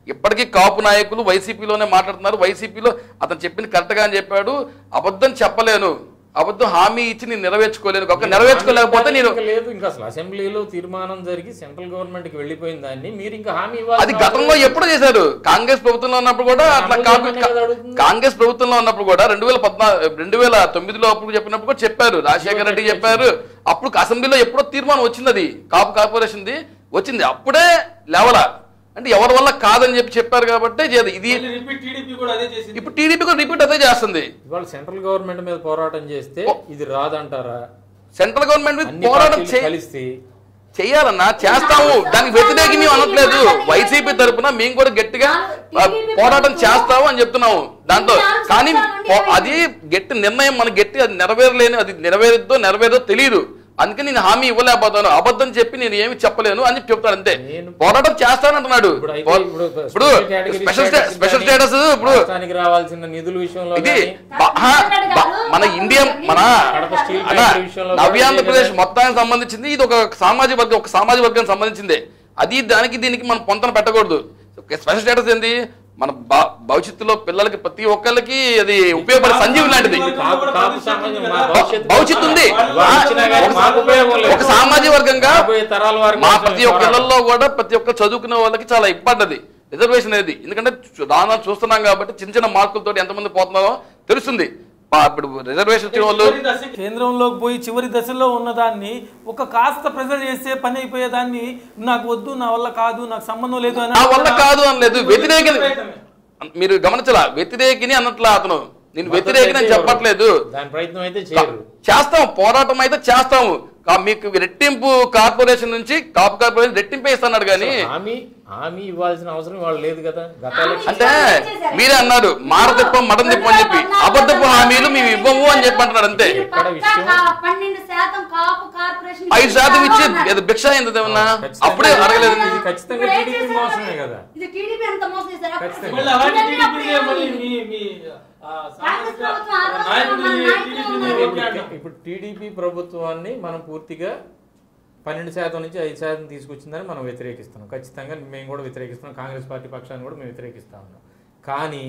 B: ఇప్పటికీ కాపు నాయకులు వైసీపీలోనే మాట్లాడుతున్నారు వైసీపీలో అతను చెప్పింది కరెక్ట్గా అని చెప్పాడు అబద్ధం చెప్పలేను అబద్ధం హామీ ఇచ్చి నేను నెరవేర్చుకోలేను ఒక నెరవేర్చుకోలేకపోతే నేను
C: ఇంకా లేదు ఇంకా అసలు అసెంబ్లీలో తీర్మానం జరిగి సెంట్రల్ గవర్నమెంట్ కి వెళ్ళిపోయిన దాన్ని మీరు ఇంకా హామీ ఇవ్వాలి
B: అది గతంలో ఎప్పుడు చేశారు కాంగ్రెస్ ప్రభుత్వంలో ఉన్నప్పుడు కూడా అట్లా
C: అమలు
B: కాపీ
C: చేయమనే కదా అడుగుతుంది.
B: కాంగ్రెస్ ప్రభుత్వంలో ఉన్నప్పుడు కూడా రెండు వేల పద్నాలుగు రెండు వేల తొమ్మిదిలో అప్పుడు చెప్పినప్పుడు కూడా చెప్పారు రాజశేఖర రెడ్డి చెప్పారు అప్పుడు అసెంబ్లీలో ఎప్పుడో తీర్మానం వచ్చింది అది కాపు కార్పొరేషన్ది వచ్చింది అప్పుడే లేవలా అంటే ఎవరి వల్ల కాదని చెప్పి చెప్పారు కాబట్టి చేయదు. ఇది
A: రిపీట్ టీడీపీ కూడా అదే చేసింది
B: ఇప్పుడు టీడీపీ కూడా రిపీట్ అదే చేస్తుంది
C: ఇవాళ సెంట్రల్ గవర్నమెంట్ మీద పోరాటం చేస్తే ఇది రాదంటారా
B: సెంట్రల్ గవర్నమెంట్ మీద
C: అన్ని
B: పోరాటం
C: పార్టీలు
B: చే-
C: కలిసి
B: చెయ్యాలన్నా చేస్తాము దానికి వ్యతిరేకి మేము అనట్లేదు వైసీపీ తరపున మేము కూడా గట్టిగా ఆ, పోరాటం చేస్తాము అని చెప్తున్నాము దాంతో కానీ పో- అది గట్టి నిర్ణయం మన గట్టి అది నెరవేరలేని అది నెరవేరుద్దో నెరవేరదో తెలియదు అందుకే నేను హామీ ఇవ్వలేకపోతాను అబద్ధం చెప్పి నేను ఏమి చెప్పలేను అని చెప్పి చెప్తాను అంతే
C: నేను-
B: పోరాటం చేస్తానంటున్నాడు
C: ఇప్పుడు అయితే
B: పో-
C: ఇప్పుడు
B: ఇప్పుడు
C: కేటగిరీ
B: స్పెషల్ స్టే-
C: స్టేటస్
B: స్పెషల్
C: కానీ,
B: స్టేటస్ ఇప్పుడు
C: రాష్ట్రానికి రావాల్సిన నిధుల విషయంలో
B: ఇది
C: కానీ,
B: బ- హా, బ- మన ఇండియా మన
C: కడప స్టీల్
B: అన్న
C: ఫ్యాక్టరీ విషయంలో కూడా
B: నవ్యాంధ్రప్రదేశ్
C: ఇదే
B: మొత్తానికి సంబంధించింది ఇది ఒక సామాజిక వర్గం ఒక సామాజిక వర్గానికి సంబంధించిందే అది దానికి దీనికి మనం పొంతన పెట్టకూడదు స్పెషల్ స్టేటస్ ఏంది మన భ- భవిష్యత్తులో పిల్లలకి ప్రతి ఒక్కరికి అది ఉపయోగపడే సంజీవి లాంటిది
C: కాపు కాపు సమాజం మా
B: భ-
C: భవిష్యత్తు
B: భవిష్యత్తు ఉంది
C: వాళ్ళు ఇచ్చినా కానీ
B: ఒక-
C: మాకు ఉపయోగం లేదు.
B: ఒక సామాజిక వర్గంగా
C: రాబోయే తరాల వారికి
B: మా
C: మాత్రం
B: ప్రతి ఒక్క
C: పోరాటం.
B: ఇళ్లలో కూడా ప్రతి ఒక్క చదువుకునే వాళ్ళకి చాలా ఇబ్బంది రిజర్వేషన్ అనేది ఎందుకంటే చు- రానా చూస్తున్నాం కాబట్టి చిన్న చిన్న మార్కులతో ఎంతమంది పోతున్నారో తెలుస్తుంది పా- ఇప్పుడు రిజర్వేషన్ వచ్చిన వాళ్ళు
A: చివరి దశ కేంద్రంలోకి పోయి చివరి దశలో ఉన్నదాన్ని ఒక కాస్త ప్రెజర్ చేస్తే పని అయిపోయేదాన్ని నాకు వద్దు నా వల్ల కాదు నాకు సంబంధం లేదు అని
B: నా వల్ల కాదు అనలేదు వ్యతిరేకిని మీరు గమనించాల వ్యతిరేకిని అన్నట్లా అతను నేను వ్యతిరేకిని అని చెప్పట్లేదు
C: దాని ప్రయత్నం అయితే చేయరు
B: చేస్తాం పోరాటం అయితే చేస్తాము కా- మీకు రెట్టింపు కార్పొరేషన్ నుంచి కాపు కార్పొరేషన్ రెట్టింపే ఇస్తున్నాడు కానీ
C: హామీ హామీ ఇవ్వాల్సిన అవసరం వాళ్ళు లేదు కదా గత
D: హామీ
C: ఎలక్షన్
B: అంటే మీరే అన్నారు మార తిప్పం మటన్ తిప్పం అని చెప్పి అబద్ధపు హామీలు మేము ఇవ్వము అని చెప్పి అంటున్నారు అంతే
D: మీరు
C: ఎక్కడ
D: పక్కా
C: విషయం?
D: కా- పన్నెండు శాతం కాపు కార్పొరేషన్
B: ఐదు శాతం ఇచ్చి
D: అన్నారు.
B: ఏదో భిక్ష అయింది ఏమన్నా
C: ఖచ్చితంగా
B: అప్పుడే అడగలేదు
C: ఇది ఖచ్చితంగా
D: ఇప్పుడు ఏం
C: టీడీపీ
D: చేశారు
C: మోసమే
D: మరి?
C: కదా
D: ఇది టీడీపీ ఎంత మోసం చేశారు
C: ఖచ్చితంగా.
A: మళ్ళీ అలాంటి
D: ఇవన్నీ అప్పుడు
A: టీడీపీ మళ్ళీ
D: ఏమైంది?
A: మీ మీ ఆ,
D: కాంగ్రెస్
A: సామాజిక
D: ప్రభుత్వం ఆ రోజు
A: నాయకులు
D: మన
A: ఈ
D: నాయకులు
A: టీడీపీ
D: ఉన్నారు.
A: ఓకే అంటాం.
C: ఇప్పుడు టీడీపీ ప్రభుత్వాన్ని మనం పూర్తిగా పన్నెండు శాతం నుంచి ఐదు శాతం తీసుకొచ్చిందని మనం వ్యతిరేకిస్తున్నాం ఖచ్చితంగా మేము కూడా వ్యతిరేకిస్తున్నాం కాంగ్రెస్ పార్టీ పక్షాన్ని కూడా మేము వ్యతిరేకిస్తా ఉన్నాం కానీ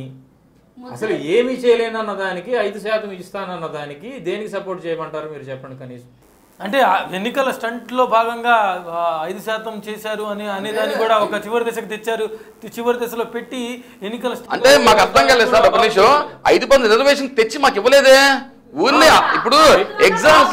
C: అసలు ఏమీ చేయలేనన్న దానికి ఐదు శాతం ఇస్తానన్న దానికి దేనికి సపోర్ట్ చేయమంటారు మీరు చెప్పండి కనీసం
A: అంటే ఆ ఎన్నికల స్టంట్ లో భాగంగా ఆ, ఐదు శాతం చేశారు అని అనేదాన్ని కూడా ఒక చివరి దశకు తెచ్చారు చివరి దశలో పెట్టి ఎన్నికల stunt-
B: అంటే మాకు అర్థం కాలేదు సార్ ఒక నిమిషం ఐదు పది రిజర్వేషన్ తెచ్చి మాకు ఇవ్వలేదే ఊరిని ఇప్పుడు ఎగ్జామ్స్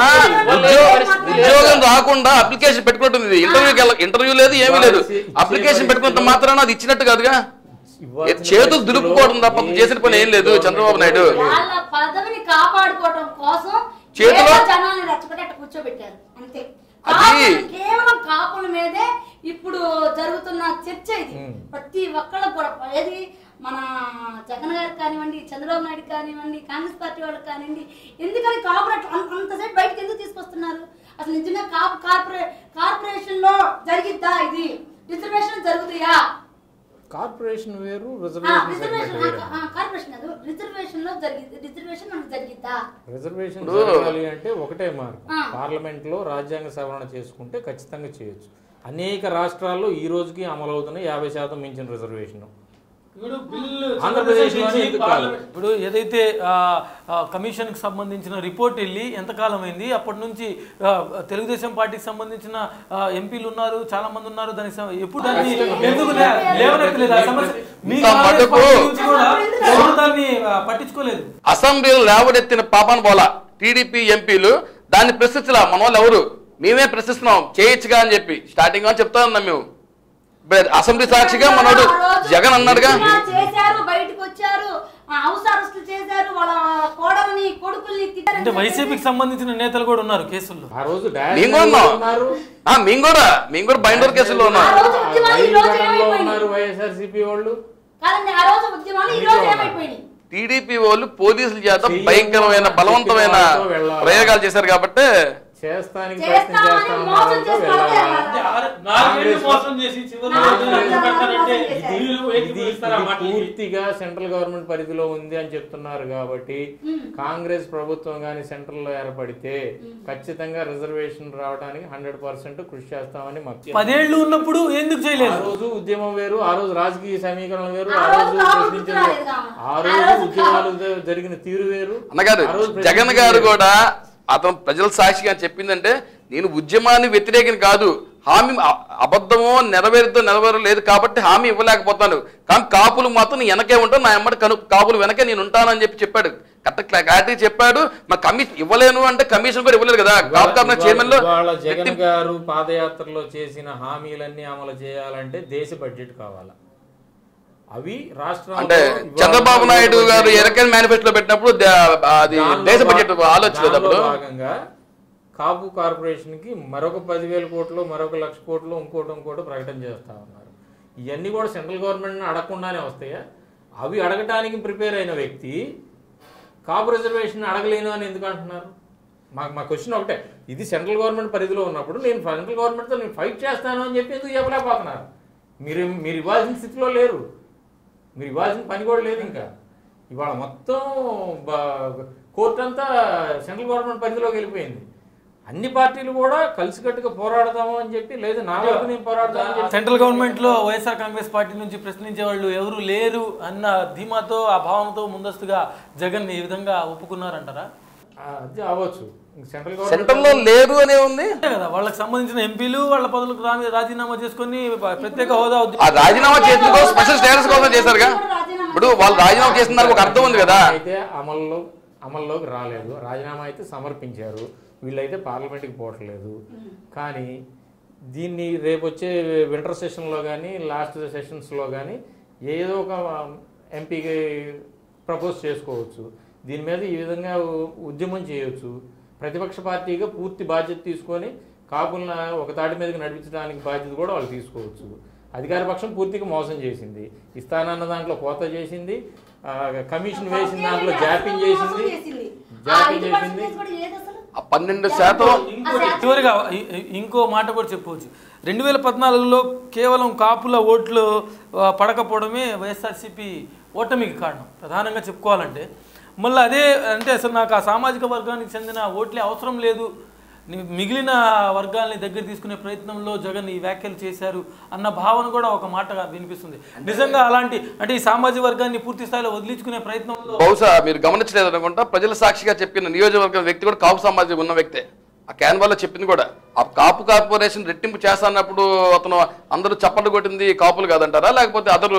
B: ఉద్యోగం రాకుండా అప్లికేషన్ పెట్టుకుంటుంది ఇంటర్వ్యూకి ఇంటర్వ్యూ లేదు ఏమీ లేదు అప్లికేషన్ పెట్టుకున్నంత మాత్రాన అది ఇచ్చినట్టు కాదుగా
C: ఇవ్వాల్సిన
B: చేతులు
C: పరిస్థితిలో
B: దులుపుకోవడం తప్ప చేసిన పని ఏం లేదు చంద్రబాబు నాయుడు
D: వాళ్ళ పదవిని కాపాడుకోవడం కోసం
B: చేతిలో-
D: ఏదో జనాల్ని రెచ్చగొట్టి అట్ట కూర్చోబెట్టారు అంతే
B: అది-
D: కాపులు, కేవలం కాపుల మీదే ఇప్పుడు జరుగుతున్న చర్చ ఇది
C: ఉమ్.
D: ప్రతి ఒక్కళ్ళు కూడా ఏది మన జగన్ గారికి కానివ్వండి చంద్రబాబు నాయుడు కానివ్వండి కాంగ్రెస్ పార్టీ వాళ్ళకి కానివ్వండి ఎందుకని కాపులు అట్లా అంత- అంతసేపు బయటకు ఎందుకు తీసుకొస్తున్నారు అసలు నిజంగా కాపు కార్పొరే కార్పొరేషన్ లో జరిగిద్దా ఇది రిజర్వేషన్ జరుగుతాయా
C: కార్పొరేషన్ వేరు
D: ఆ,
C: రిజర్వేషన్
D: రిజర్వేషన్
C: సెగ్మెంట్ వేరు
D: ఆ, ఆ, కార్పొరేషన్ కాదు రిజర్వేషన్ లో జరిగింది రిజర్వేషన్ మనకు జరిగిద్దా
C: రిజర్వేషన్
B: ఇప్పుడు-
C: జరగాలి అంటే ఒకటే మార్గం
D: ఆ.
C: పార్లమెంట్ లో రాజ్యాంగ సవరణ చేసుకుంటే ఖచ్చితంగా చేయొచ్చు అనేక రాష్ట్రాల్లో ఈ రోజుకి అమలవుతున్న యాభై శాతం మించిన రిజర్వేషన్
A: ఇప్పుడు బిల్లు
C: ఆంధ్రప్రదేశ్లోనే
A: చివరి దశ
C: ఎందుకు
A: నుంచి
C: కాదు?
A: పార్లమెంట్- ఇప్పుడు ఏదైతే ఆ, ఆ, కమిషన్కి సంబంధించిన రిపోర్ట్ వెళ్ళి ఎంతకాలం అయింది అప్పటి నుంచి ఆ, తెలుగుదేశం పార్టీకి సంబంధించిన ఆ, ఎంపీలు ఉన్నారు చాలా మంది ఉన్నారు దానికి సం- ఎప్పుడు దాన్ని ఎందుకు లే- లేవనెత్తలేదు ఆ సమస్య మీ
B: ఇంత
A: కాంగ్రెస్
B: మటుకు-
A: పార్టీ నుంచి కూడా ఎవరు దాన్ని ఆ, పట్టించుకోలేదు
B: అసెంబ్లీలో లేవనెత్తిన పాపాన పోలా టీడీపీ ఎంపీలు దాన్ని ప్రశ్నించలా మన వాళ్ళు ఎవరు మేమే ప్రశ్నిస్తున్నాం చేయొచ్చుగా అని చెప్పి స్టార్టింగ్ అని చెప్తా ఉన్నాం మేము ఇప్పుడు అసెంబ్లీ సాక్షిగా మనోడు
D: ఆ రోజు
B: జగన్ అన్నాడుగా
D: ఉద్యమాలు చేశారు బయటకు వచ్చారు ఆ, హౌస్ అరెస్టులు చేశారు వాళ్ళ కోడల్ని కొడుకుల్ని తిట్టారని
A: అంటే
D: చెప్పేసి
A: వైసీపీకి సంబంధించిన నేతలు కూడా ఉన్నారు కేసుల్లో
C: ఆ రోజు
B: మేము కూడా ఉన్నాం.
C: ఉన్నారు
B: ఆ, మేము కూడా మేము కూడా బైండర్ కేసులో ఉన్నాం
D: ఆ రోజు ఉద్యమాలు ఈ రోజు ఏమైపోయినాయి?
C: ఉన్నారు వైఎస్ఆర్సీపీ వాళ్ళు
D: కాదండి ఆ రోజు ఉద్యమాలు ఈ రోజు ఏమైపోయినాయి
B: టీడీపీ వాళ్ళు పోలీసుల చేత
C: చెయ్యము,
B: భయంకరమైన బలవంతమైన
C: చెప్పిన వాళ్ళతో వెళ్ళాలా?
B: ప్రయోగాలు చేశారు కాబట్టి
C: చేస్తానికి ప్రయత్నం
D: చేస్తామని మోసం
C: చేస్తామన్నారంటూ
D: చేసి
C: వెళ్ళాలా?
A: అంటే ఆరు- నాలుగేళ్లు మోసం చేసి చివరిలో
D: నాలుగు
A: ఏదైనా
D: వందల
A: పెట్టారంటే
D: మోసం చేశారు.
A: వీళ్ళు
C: ఇది
A: ఏకీభవిస్తారా
C: ఇది
A: మాటలకి?
C: పూర్తిగా సెంట్రల్ గవర్నమెంట్ పరిధిలో ఉంది అని చెప్తున్నారు కాబట్టి కాంగ్రెస్ ప్రభుత్వం కానీ సెంట్రల్ లో ఏర్పడితే ఖచ్చితంగా రిజర్వేషన్ రావడానికి హండ్రెడ్ పర్సెంట్ కృషి చేస్తామని మాకు
A: పదేళ్లు ఉన్నప్పుడు ఎందుకు
C: ఆ
A: చేయలేదు
C: రోజు ఉద్యమం వేరు ఆ రోజు రాజకీయ సమీకరణ వేరు
D: ఆ
C: ఆ
D: రోజు
C: రోజు
D: కావు
C: ప్రశ్నించిన
D: గుర్తురాలేదు కావు.
C: ఆ
D: ఆ
C: రోజు
D: రోజు
C: ఉద్యమాలు జ- జరిగిన తీరు వేరు
B: అన్నగారు
C: ఆ రోజు
B: జగన్
C: ప్రశ్నించింది
B: గారు
C: వేరు.
B: కూడా అతను ప్రజల సాక్షిగా చెప్పిందంటే నేను ఉద్యమాన్ని వ్యతిరేకం కాదు హామీ అ- అబద్ధమో నెరవేరుతో నెరవేరలేదు కాబట్టి హామీ ఇవ్వలేకపోతాను కానీ కాపులు మాత్రం నేను వెనకే ఉంటాను నా ఎమ్మటి కను కాపులు వెనకే నేను ఉంటానని చెప్పి చెప్పాడు కరెక్ట్ క్లారిటీ చెప్పాడు మా కమిషన్ ఇవ్వలేను అంటే కమిషన్ కూడా ఇవ్వలేదు కదా కాపు కార్పొరేషన్ చైర్మన్ లో
C: ఇవాళ జగన్ గారు పాదయాత్రలో చేసిన హామీలన్నీ అమలు చేయాలంటే దేశ బడ్జెట్ కావాలా అవి రాష్ట్రంలో
B: అంటే
C: ఇవాళ
B: చంద్రబాబు
C: ఉన్న
B: నాయుడు గారు
C: బడ్జెట్లో
B: ఎరకైన మేనిఫెస్టో పెట్టినప్పుడు ద- అది
C: దానిలో
B: దేశ
C: భా-
B: బడ్జెట్ ఆలోచించలేదు
C: దానిలో
B: అప్పుడు
C: భాగంగా కాపు కార్పొరేషన్ కి మరొక పదివేల కోట్లు మరొక లక్ష కోట్లు ఇంకోటి ఇంకోటి ప్రకటన చేస్తా ఉన్నారు ఇవన్నీ కూడా సెంట్రల్ గవర్నమెంట్ అడగకుండానే వస్తాయా అవి అడగటానికి ప్రిపేర్ అయిన వ్యక్తి కాపు రిజర్వేషన్ అడగలేను అని ఎందుకు అంటున్నారు మాకు మా క్వశ్చన్ ఒకటే ఇది సెంట్రల్ గవర్నమెంట్ పరిధిలో ఉన్నప్పుడు నేను సెంట్రల్ గవర్నమెంట్తో నేను ఫైట్ చేస్తాను అని చెప్పి ఎందుకు చెప్పలేకపోతున్నారు మీరు మీరు ఇవ్వాల్సిన స్థితిలో లేరు మీరు ఇవ్వాల్సిన పని కూడా లేదు ఇంకా ఇవాళ మొత్తం బ- కోర్టు అంతా సెంట్రల్ గవర్నమెంట్ పరిధిలోకి వెళ్ళిపోయింది అన్ని పార్టీలు కూడా కలిసికట్టుగా పోరాడదాము అని చెప్పి లేదు నా వరకు నేను పోరాడదామని చెప్పి
A: సెంట్రల్ గవర్నమెంట్ లో వైఎస్ఆర్ కాంగ్రెస్ పార్టీ నుంచి ప్రశ్నించే వాళ్ళు ఎవరు లేరు అన్న ధీమాతో ఆ భావంతో ముందస్తుగా జగన్ ఈ విధంగా ఒప్పుకున్నారంటారా
C: ఆ, అది అవ్వచ్చు సెంట్రల్
B: సెంట్రల్ లో
C: గవర్నమెంట్
B: లేదు అనే ఉంది
A: అంతే కదా వాళ్ళకి సంబంధించిన ఎంపీలు వాళ్ళ పదవులకు రా- రాజీనామా చేసుకొని ప్రత్యేక హోదా ఉద్య-
B: ఆ రాజీనామా చేసిన స్పెషల్ స్టేటస్ కోసం చేశారుగా ఇప్పుడు వాళ్ళు రాజీనామా చేసిన దానికి ఒక అర్థం ఉంది కదా
C: అయితే అమల్లో అమల్లోకి రాలేదు రాజీనామా అయితే సమర్పించారు వీళ్ళైతే పార్లమెంట్కి పోవట్లేదు కానీ దీన్ని రేపు వచ్చే వింటర్ సెషన్లో కానీ లాస్ట్ సెషన్స్లో కానీ ఏదో ఒక ఎంపీకి ప్రపోజ్ చేసుకోవచ్చు దీని మీద ఈ విధంగా ఉ- ఉద్యమం చేయొచ్చు ప్రతిపక్ష పార్టీగా పూర్తి బాధ్యత తీసుకొని కాపులను ఒక తాటి మీదకి నడిపించడానికి బాధ్యత కూడా వాళ్ళు తీసుకోవచ్చు అధికార పక్షం పూర్తిగా మోసం చేసింది ఇస్తానన్న దాంట్లో కోత చేసింది ఆ, కమిషన్ వేసిన దాంట్లో జాపింగ్ చేసింది జాపింగ్ చేసింది
B: ఆ పన్నెండు శాతం
A: ఇంకోటి చివరిగా ఇ- ఇ- ఇంకో మాట కూడా చెప్పవచ్చు రెండు వేల పద్నాలుగులో కేవలం కాపుల ఓట్లు ఆ, పడకపోవడమే వైఎస్ఆర్సీపీ ఓటమికి కారణం ప్రధానంగా చెప్పుకోవాలంటే మళ్ళీ అదే అంటే అసలు నాకు ఆ సామాజిక వర్గానికి చెందిన ఓట్లే అవసరం లేదు ని- మిగిలిన వర్గాల్ని దగ్గర తీసుకునే ప్రయత్నంలో జగన్ ఈ వ్యాఖ్యలు చేశారు అన్న భావన కూడా ఒక మాటగా వినిపిస్తుంది నిజంగా అలాంటి అంటే ఈ సామాజిక వర్గాన్ని పూర్తి స్థాయిలో వదిలించుకునే ప్రయత్నంలో
B: బహుశా మీరు గమనించలేదు అనుకుంటా ప్రజల సాక్షిగా చెప్పిన నియోజకవర్గం వ్యక్తి కూడా కాపు సమాజం ఉన్న వ్యక్తే ఆ క్యాన్వాలో చెప్పింది కూడా ఆ కాపు కార్పొరేషన్ రెట్టింపు చేస్తాన్నప్పుడు అతను అందరూ చప్పట్లు కొట్టింది కాపులు కాదంటారా లేకపోతే అదరు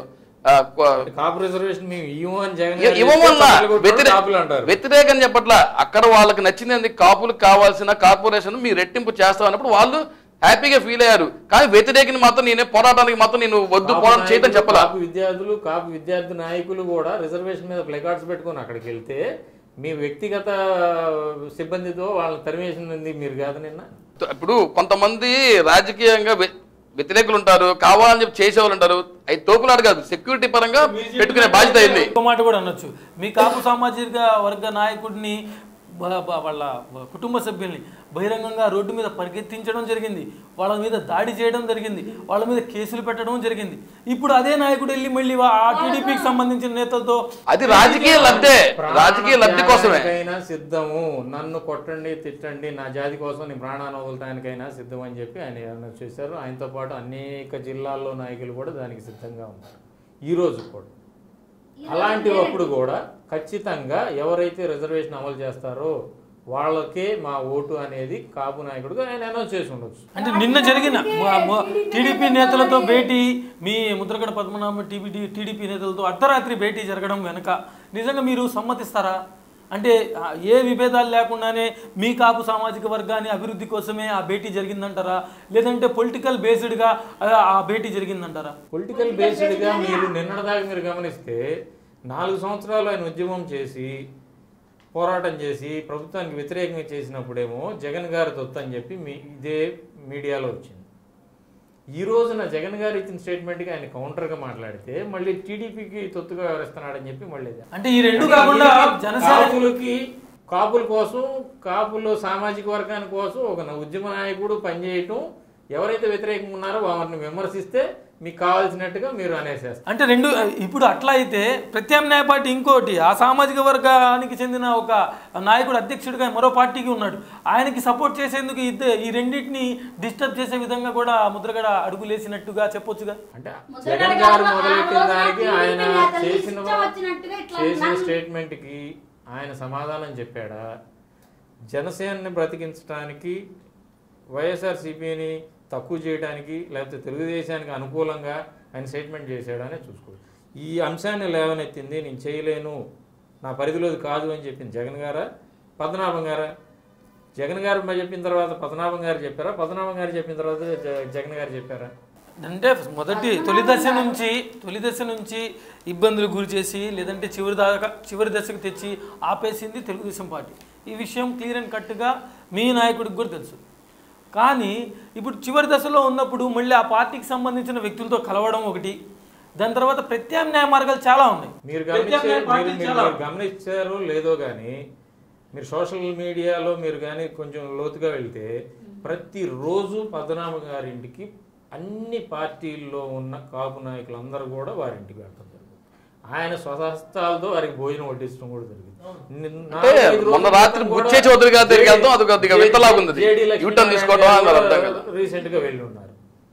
C: కాపు రిజర్వేషన్ మేము ఇవ్వము అని జగన్ గారు
B: ఇవ్వమన్నా
C: చెప్తే చప్పట్లు కొట్టడం కాపులు అంటారు
B: వ్యతిరేకం చెప్పట్లా అక్కడ వాళ్ళకి నచ్చింది కాపులకు కావాల్సిన కార్పొరేషన్ మీ రెట్టింపు చేస్తాం అన్నప్పుడు వాళ్ళు హ్యాపీగా ఫీల్ అయ్యారు కానీ వ్యతిరేకిని మాత్రం నేనే పోరాటానికి మాత్రం నేను వద్దు
C: కాపు
B: పోరాటం చేయడం
C: నాయకులు,
B: చెప్పలా
C: కాపు విద్యార్థులు కాపు విద్యార్థి నాయకులు కూడా రిజర్వేషన్ మీద ప్లకార్డ్స్ పెట్టుకొని అక్కడికి వెళ్తే మీ వ్యక్తిగత సిబ్బందితో వాళ్ళని తరిమేసింది మీరు కాదు నిన్న
B: ఇప్పుడు కొంతమంది రాజకీయంగా వ్య- వ్యతిరేకులు ఉంటారు కావాలని చెప్పి చేసేవాళ్ళు ఉంటారు అవి తోపులాడు కాదు సెక్యూరిటీ పరంగా పెట్టుకునే బాధ్యత అయింది
A: ఒక మాట కూడా అనొచ్చు మీ కాపు సామాజిక వర్గ నాయకుడిని బ- బ- వాళ్ళ కుటుంబ సభ్యుల్ని బహిరంగంగా రోడ్డు మీద పరిగెత్తించడం జరిగింది వాళ్ళ మీద దాడి చేయడం జరిగింది వాళ్ళ మీద కేసులు పెట్టడం జరిగింది ఇప్పుడు అదే నాయకుడు వెళ్ళి మళ్ళీ వా- ఆ టీడీపీకి సంబంధించిన నేతలతో
B: అది రాజకీయ లబ్ధే రాజకీయ లబ్ధి కోసమే
C: ప్రాణత్యాగానికైనా సిద్ధము నన్ను కొట్టండి తిట్టండి నా జాతి కోసం నేను ప్రాణాన్ని వదలటానికైనా సిద్ధం అని చెప్పి ఆయన ఏమైనా చేశారు ఆయనతో పాటు అనేక జిల్లాల్లో నాయకులు కూడా దానికి సిద్ధంగా ఉన్నారు ఈ రోజు కూడా అలాంటి అప్పుడు కూడా ఖచ్చితంగా ఎవరైతే రిజర్వేషన్ అమలు చేస్తారో వాళ్ళకే మా ఓటు అనేది కాపు నాయకుడుగా ఆయన అనౌన్స్ చేసి ఉండొచ్చు
A: అంటే నిన్న జరిగిన టీడీపీ నేతలతో భేటీ మీ ముద్రగడ పద్మనాభ టీబీ టీడీపీ నేతలతో అర్ధరాత్రి భేటీ జరగడం వెనక నిజంగా మీరు సమ్మతిస్తారా అంటే ఆ, ఏ విభేదాలు లేకుండానే మీ కాపు సామాజిక వర్గాన్ని అభివృద్ధి కోసమే ఆ భేటీ జరిగిందంటారా లేదంటే పొలిటికల్ బేస్డ్గా ఆ భేటీ జరిగిందంటారా
C: పొలిటికల్ బేస్డ్గా మీరు నిన్నటిదాకా మీరు గమనిస్తే నాలుగు సంవత్సరాలు ఆయన ఉద్యమం చేసి పోరాటం చేసి ప్రభుత్వానికి వ్యతిరేకంగా చేసినప్పుడేమో జగన్ గారి తొత్తు అని చెప్పి మీ ఇదే మీడియాలో వచ్చింది ఈ రోజున జగన్ గారు ఇచ్చిన స్టేట్మెంట్కి ఆయన కౌంటర్గా మాట్లాడితే మళ్ళీ టీడీపీకి తొత్తుగా వ్యవహరిస్తున్నాడని చెప్పి మళ్ళీ ఇది.
A: అంటే ఈ రెండు కాకుండా జనసేన
C: కాపులకి కాపుల కోసం కాపులు సామాజిక వర్గాని కోసం ఒక న- ఉద్యమ నాయకుడు పనిచేయటం ఎవరైతే వ్యతిరేకంగా ఉన్నారో వారిని విమర్శిస్తే మీకు కావాల్సినట్టుగా మీరు అనేసేస్తారు
A: అంటే రెండు ఇప్పుడు అట్లా అయితే ప్రత్యామ్నాయ పార్టీ ఇంకోటి ఆ సామాజిక వర్గానికి చెందిన ఒక నాయకుడు అధ్యక్షుడిగా మరో పార్టీకి ఉన్నాడు ఆయనకి సపోర్ట్ చేసేందుకు ఇద్ద ఈ రెండింటిని డిస్టర్బ్ చేసే విధంగా కూడా ముద్రగడ అడుగులేసినట్టుగా చెప్పొచ్చుగా
C: అంటే
D: ముద్రగడ
C: జగన్
D: గారు
C: గారు
D: ఆ
C: మొదలెట్టిన
D: రోజున
C: దానికి
D: టీడీపీ
C: ఆయన
D: నేతలు
C: చేసిన
D: ఇష్టం వచ్చినట్టుగా ఇట్లా
C: చేసిన
D: నన్ను-
C: స్టేట్మెంట్కి ఆయన సమాధానం చెప్పాడా జనసేనని బ్రతికించడానికి వైఎస్ఆర్సీపీని తక్కువ చేయడానికి లేకపోతే తెలుగుదేశానికి అనుకూలంగా ఆయన స్టేట్మెంట్ చేశాడనే చూసుకోవచ్చు ఈ అంశాన్ని లేవనెత్తింది నేను చేయలేను నా పరిధిలోది కాదు అని చెప్పింది జగన్ గారా పద్మనాభం గారా జగన్ గారు చెప్పిన తర్వాత పద్మనాభం గారు చెప్పారా పద్మనాభం గారు చెప్పిన తర్వాత జ- జగన్ గారు చెప్పారా
A: అంటే మొదటి తొలి దశ నుంచి తొలి దశ నుంచి ఇబ్బందులు గురి చేసి లేదంటే చివరి దాకా చివరి దశకు తెచ్చి ఆపేసింది తెలుగుదేశం పార్టీ ఈ విషయం క్లియర్ అండ్ కట్గా మీ నాయకుడికి కూడా తెలుసు కానీ ఇప్పుడు చివరి దశలో ఉన్నప్పుడు మళ్ళీ ఆ పార్టీకి సంబంధించిన వ్యక్తులతో కలవడం ఒకటి దాని తర్వాత ప్రత్యామ్నాయ మార్గాలు చాలా ఉన్నాయి
C: మీరు గమనించే
A: ప్రత్యామ్నాయ
C: మీరు
A: పార్టీలు
C: మీరు
A: చాలా
C: మీరు గమనించారో లేదో కానీ మీరు సోషల్ మీడియాలో మీరు కానీ కొంచెం లోతుగా వెళ్తే ప్రతిరోజు పద్మనాభ గారి ఇంటికి అన్ని పార్టీల్లో ఉన్న కాపు నాయకులందరూ కూడా వారి ఇంటికి వెళ్ళడం జరిగింది ఆయన స్వహస్తాలతో వారికి భోజనం వడ్డించడం కూడా జరిగింది నిన్న-
B: అంటే
C: నాలుగైదు రోజుల
B: మొన్న రాత్రి
C: క్రితం
B: బుచ్చే
C: కూడా
B: చౌదరి గారి దగ్గరికి వెళ్తాం, అది కొద్దిగా
C: జే-
B: వింతలాగుంది అది.
C: జేడీ
B: యూటర్న్ తీసుకోవడం అని నాకు అర్థం కాదు.
C: రీసెంట్ గా వెళ్ళి ఉన్నారు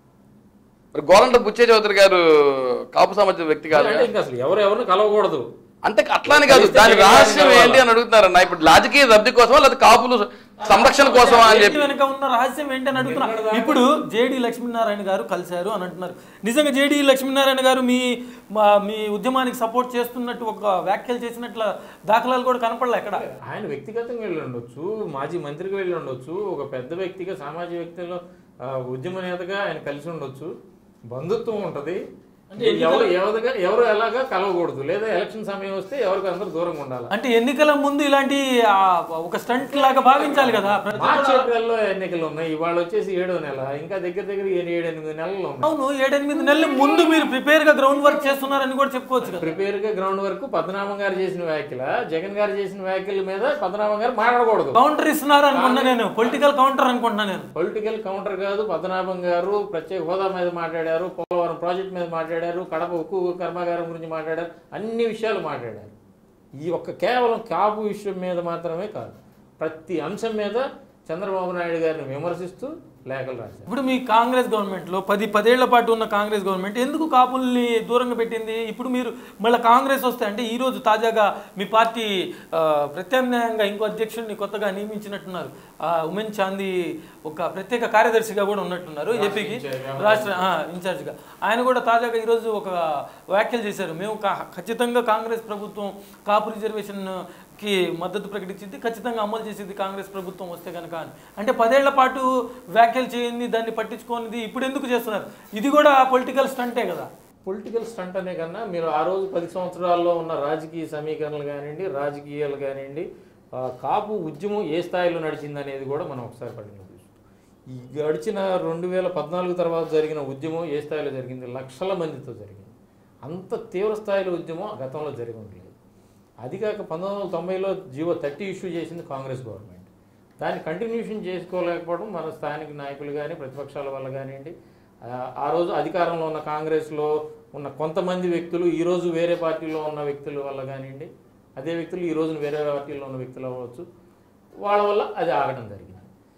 B: మరి గోరంట బుచ్చే చౌదరి గారు కాపు సమాజం వ్యక్తి కాదు
C: అంటే ఇంకా అసలు ఎవరు ఎవరిని కలవకూడదు
B: అంటే అట్లానే కాదు దాని రహస్యం ఏంటి అని అడుగుతున్నారన్న ఇప్పుడు రాజకీయ లబ్ధి కోసమా లేదా కాపులు సంరక్షణ కోసమా అని చెప్పి
A: ఏంటి వెనక ఉన్న రహస్యం ఏంటని అడుగుతున్నా ఇప్పుడు జేడి లక్ష్మీనారాయణ గారు కలిశారు అని అంటున్నారు నిజంగా జేడి లక్ష్మీనారాయణ గారు మీ మా- మీ ఉద్యమానికి సపోర్ట్ చేస్తున్నట్టు ఒక వ్యాఖ్యలు చేసినట్ల దాఖలాలు కూడా కనపడలే ఎక్కడ
C: ఆయన వ్యక్తిగతంగా వెళ్ళి ఉండొచ్చు మాజీ మంత్రిగా వెళ్ళి ఉండొచ్చు ఒక పెద్ద వ్యక్తిగా సామాజిక వ్యక్తిలో ఆ, ఉద్యమ నేతగా ఆయన కలిసి ఉండొచ్చు బంధుత్వం ఉంటది ఎవరు ఎవరుగా ఎవరు ఎలాగా కలవకూడదు లేదా ఎలక్షన్ సమయం వస్తే ఎవరికి అందరూ దూరంగా ఉండాలి
A: అంటే ఎన్నికల ముందు ఇలాంటి ఆ, ఒక స్టంట్ లాగా భావించాలి కదా
C: మార్చి ఏప్రిల్లో ఎన్నికలు ఉన్నాయి ఇవాళ వచ్చేసి ఏడో నెల ఇంకా దగ్గర దగ్గర ఏడు ఏడు ఎనిమిది నెలలు ఉన్నాయి
A: అవును ఏడెనిమిది నెలల ముందు మీరు ప్రిపేర్ గా గ్రౌండ్ వర్క్ చేస్తున్నారని కూడా చెప్పుకోవచ్చు కదా
C: ప్రిపేర్ గా గ్రౌండ్ వరకు పద్మనాభం గారు చేసిన వ్యాఖ్యల జగన్ గారు చేసిన వ్యాఖ్యల మీద పద్మనాభం గారు మాట్లాడకూడదు
A: కౌంటర్ ఇస్తున్నారు అనుకున్నా నేను పొలిటికల్ కౌంటర్ అనుకుంటున్నా నేను
C: పొలిటికల్ కౌంటర్ కాదు పద్మనాభం గారు ప్రత్యేక హోదా మీద మాట్లాడారు పోలవరం ప్రాజెక్ట్ మీద మాట్లాడారు కడప ఉక్కు కర్మాగారం గురించి మాట్లాడారు అన్ని విషయాలు మాట్లాడారు ఈ ఒక్క కేవలం కాపు విషయం మీద మాత్రమే కాదు ప్రతి అంశం మీద చంద్రబాబు నాయుడు గారిని విమర్శిస్తూ లేఖలు రాశారు
A: ఇప్పుడు మీ కాంగ్రెస్ గవర్నమెంట్లో పది పదేళ్ల పాటు ఉన్న కాంగ్రెస్ గవర్నమెంట్ ఎందుకు కాపుల్ని దూరంగా పెట్టింది ఇప్పుడు మీరు మళ్ళీ కాంగ్రెస్ వస్తే అంటే ఈ రోజు తాజాగా మీ పార్టీ ఆ, ప్రత్యామ్నాయంగా ఇంకో అధ్యక్షుడిని కొత్తగా నియమించినట్టున్నారు ఆ, ఉమెన్ చాందీ ఒక ప్రత్యేక కార్యదర్శిగా కూడా ఉన్నట్టున్నారు ఏపీకి రాష్ట్ర ఆ, ఇన్ఛార్జిగా ఆయన కూడా తాజాగా ఈరోజు ఒక వ్యాఖ్యలు చేశారు మేము కా- ఖచ్చితంగా కాంగ్రెస్ ప్రభుత్వం కాపు రిజర్వేషన్ కి మద్దతు ప్రకటించింది ఖచ్చితంగా అమలు చేసింది కాంగ్రెస్ ప్రభుత్వం వస్తే కనుక అని అంటే పదేళ్ల పాటు వ్యాఖ్యలు చేయండి దాన్ని పట్టించుకోనిది ఇప్పుడు ఎందుకు చేస్తున్నారు ఇది కూడా పొలిటికల్ స్టంటే కదా
C: పొలిటికల్ స్టంట్ అనే కన్నా మీరు ఆ రోజు పది సంవత్సరాల్లో ఉన్న రాజకీయ సమీకరణలు కానివ్వండి రాజకీయాలు కానివ్వండి ఆ, కాపు ఉద్యమం ఏ స్థాయిలో నడిచింది అనేది కూడా మనం ఒకసారి పరిగణలోకి తీసుకుంటాం ఈ గడిచిన రెండు వేల పద్నాలుగు తర్వాత జరిగిన ఉద్యమం ఏ స్థాయిలో జరిగింది లక్షల మందితో జరిగింది అంత తీవ్ర స్థాయిలో ఉద్యమం గతంలో జరిగి ఉండలేదు అది కాక పంతొమ్మిది వందల తొంభైలో జీవో థర్టీ ఇష్యూ చేసింది కాంగ్రెస్ గవర్నమెంట్ దాన్ని కంటిన్యూషన్ చేసుకోలేకపోవడం మన స్థానిక నాయకులు కానీ ప్రతిపక్షాల వల్ల కానివ్వండి ఆ, ఆ రోజు అధికారంలో ఉన్న కాంగ్రెస్లో ఉన్న కొంతమంది వ్యక్తులు ఈ రోజు వేరే పార్టీలో ఉన్న వ్యక్తుల వల్ల కానివ్వండి అదే వ్యక్తులు ఈ రోజు వేరే పార్టీలో ఉన్న వ్యక్తులు అవ్వచ్చు వాళ్ళ వల్ల అది ఆగడం జరిగింది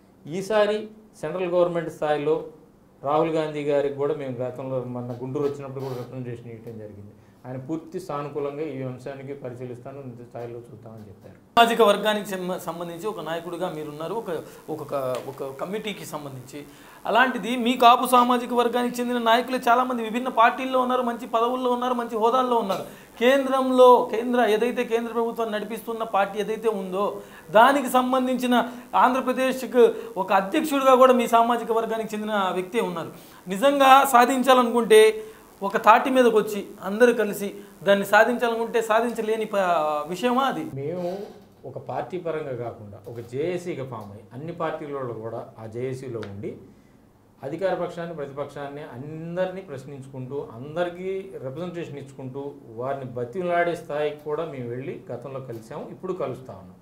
C: ఈసారి సెంట్రల్ గవర్నమెంట్ స్థాయిలో రాహుల్ గాంధీ గారికి కూడా మేము గతంలో మన గుంటూరు వచ్చినప్పుడు కూడా రిప్రజెంటేషన్ ఇవ్వడం జరిగింది ఆయన పూర్తి సానుకూలంగా ఈ అంశానికి పరిశీలిస్తాను ఇంత స్థాయిలో చూద్దామని చెప్పారు
A: సామాజిక వర్గానికి సంబ- సంబంధించి ఒక నాయకుడిగా మీరున్నారు ఒక ఒక ఒక కమిటీకి సంబంధించి అలాంటిది మీ కాపు సామాజిక వర్గానికి చెందిన నాయకులు చాలామంది విభిన్న పార్టీల్లో ఉన్నారు మంచి పదవుల్లో ఉన్నారు మంచి హోదాల్లో ఉన్నారు కేంద్రంలో కేంద్ర ఏదైతే కేంద్ర ప్రభుత్వం నడిపిస్తున్న పార్టీ ఏదైతే ఉందో దానికి సంబంధించిన ఆంధ్రప్రదేశ్కి ఒక అధ్యక్షుడిగా కూడా మీ సామాజిక వర్గానికి చెందిన వ్యక్తే ఉన్నారు నిజంగా సాధించాలనుకుంటే ఒక తాటి మీదకి వచ్చి అందరూ కలిసి దాన్ని సాధించాలనుకుంటే సాధించలేని ప- విషయమా అది
C: మేము ఒక పార్టీ పరంగా కాకుండా ఒక జేఏసీగా ఫామ్ అయ్యి అన్ని పార్టీలలో కూడా ఆ జేఏసీలో ఉండి అధికార పక్షాన్ని ప్రతిపక్షాన్ని అందరినీ ప్రశ్నించుకుంటూ అందరికీ రిప్రజెంటేషన్ ఇచ్చుకుంటూ వారిని బతిలాడే స్థాయికి కూడా మేము వెళ్ళి గతంలో కలిసాము ఇప్పుడు కలుస్తా ఉన్నాం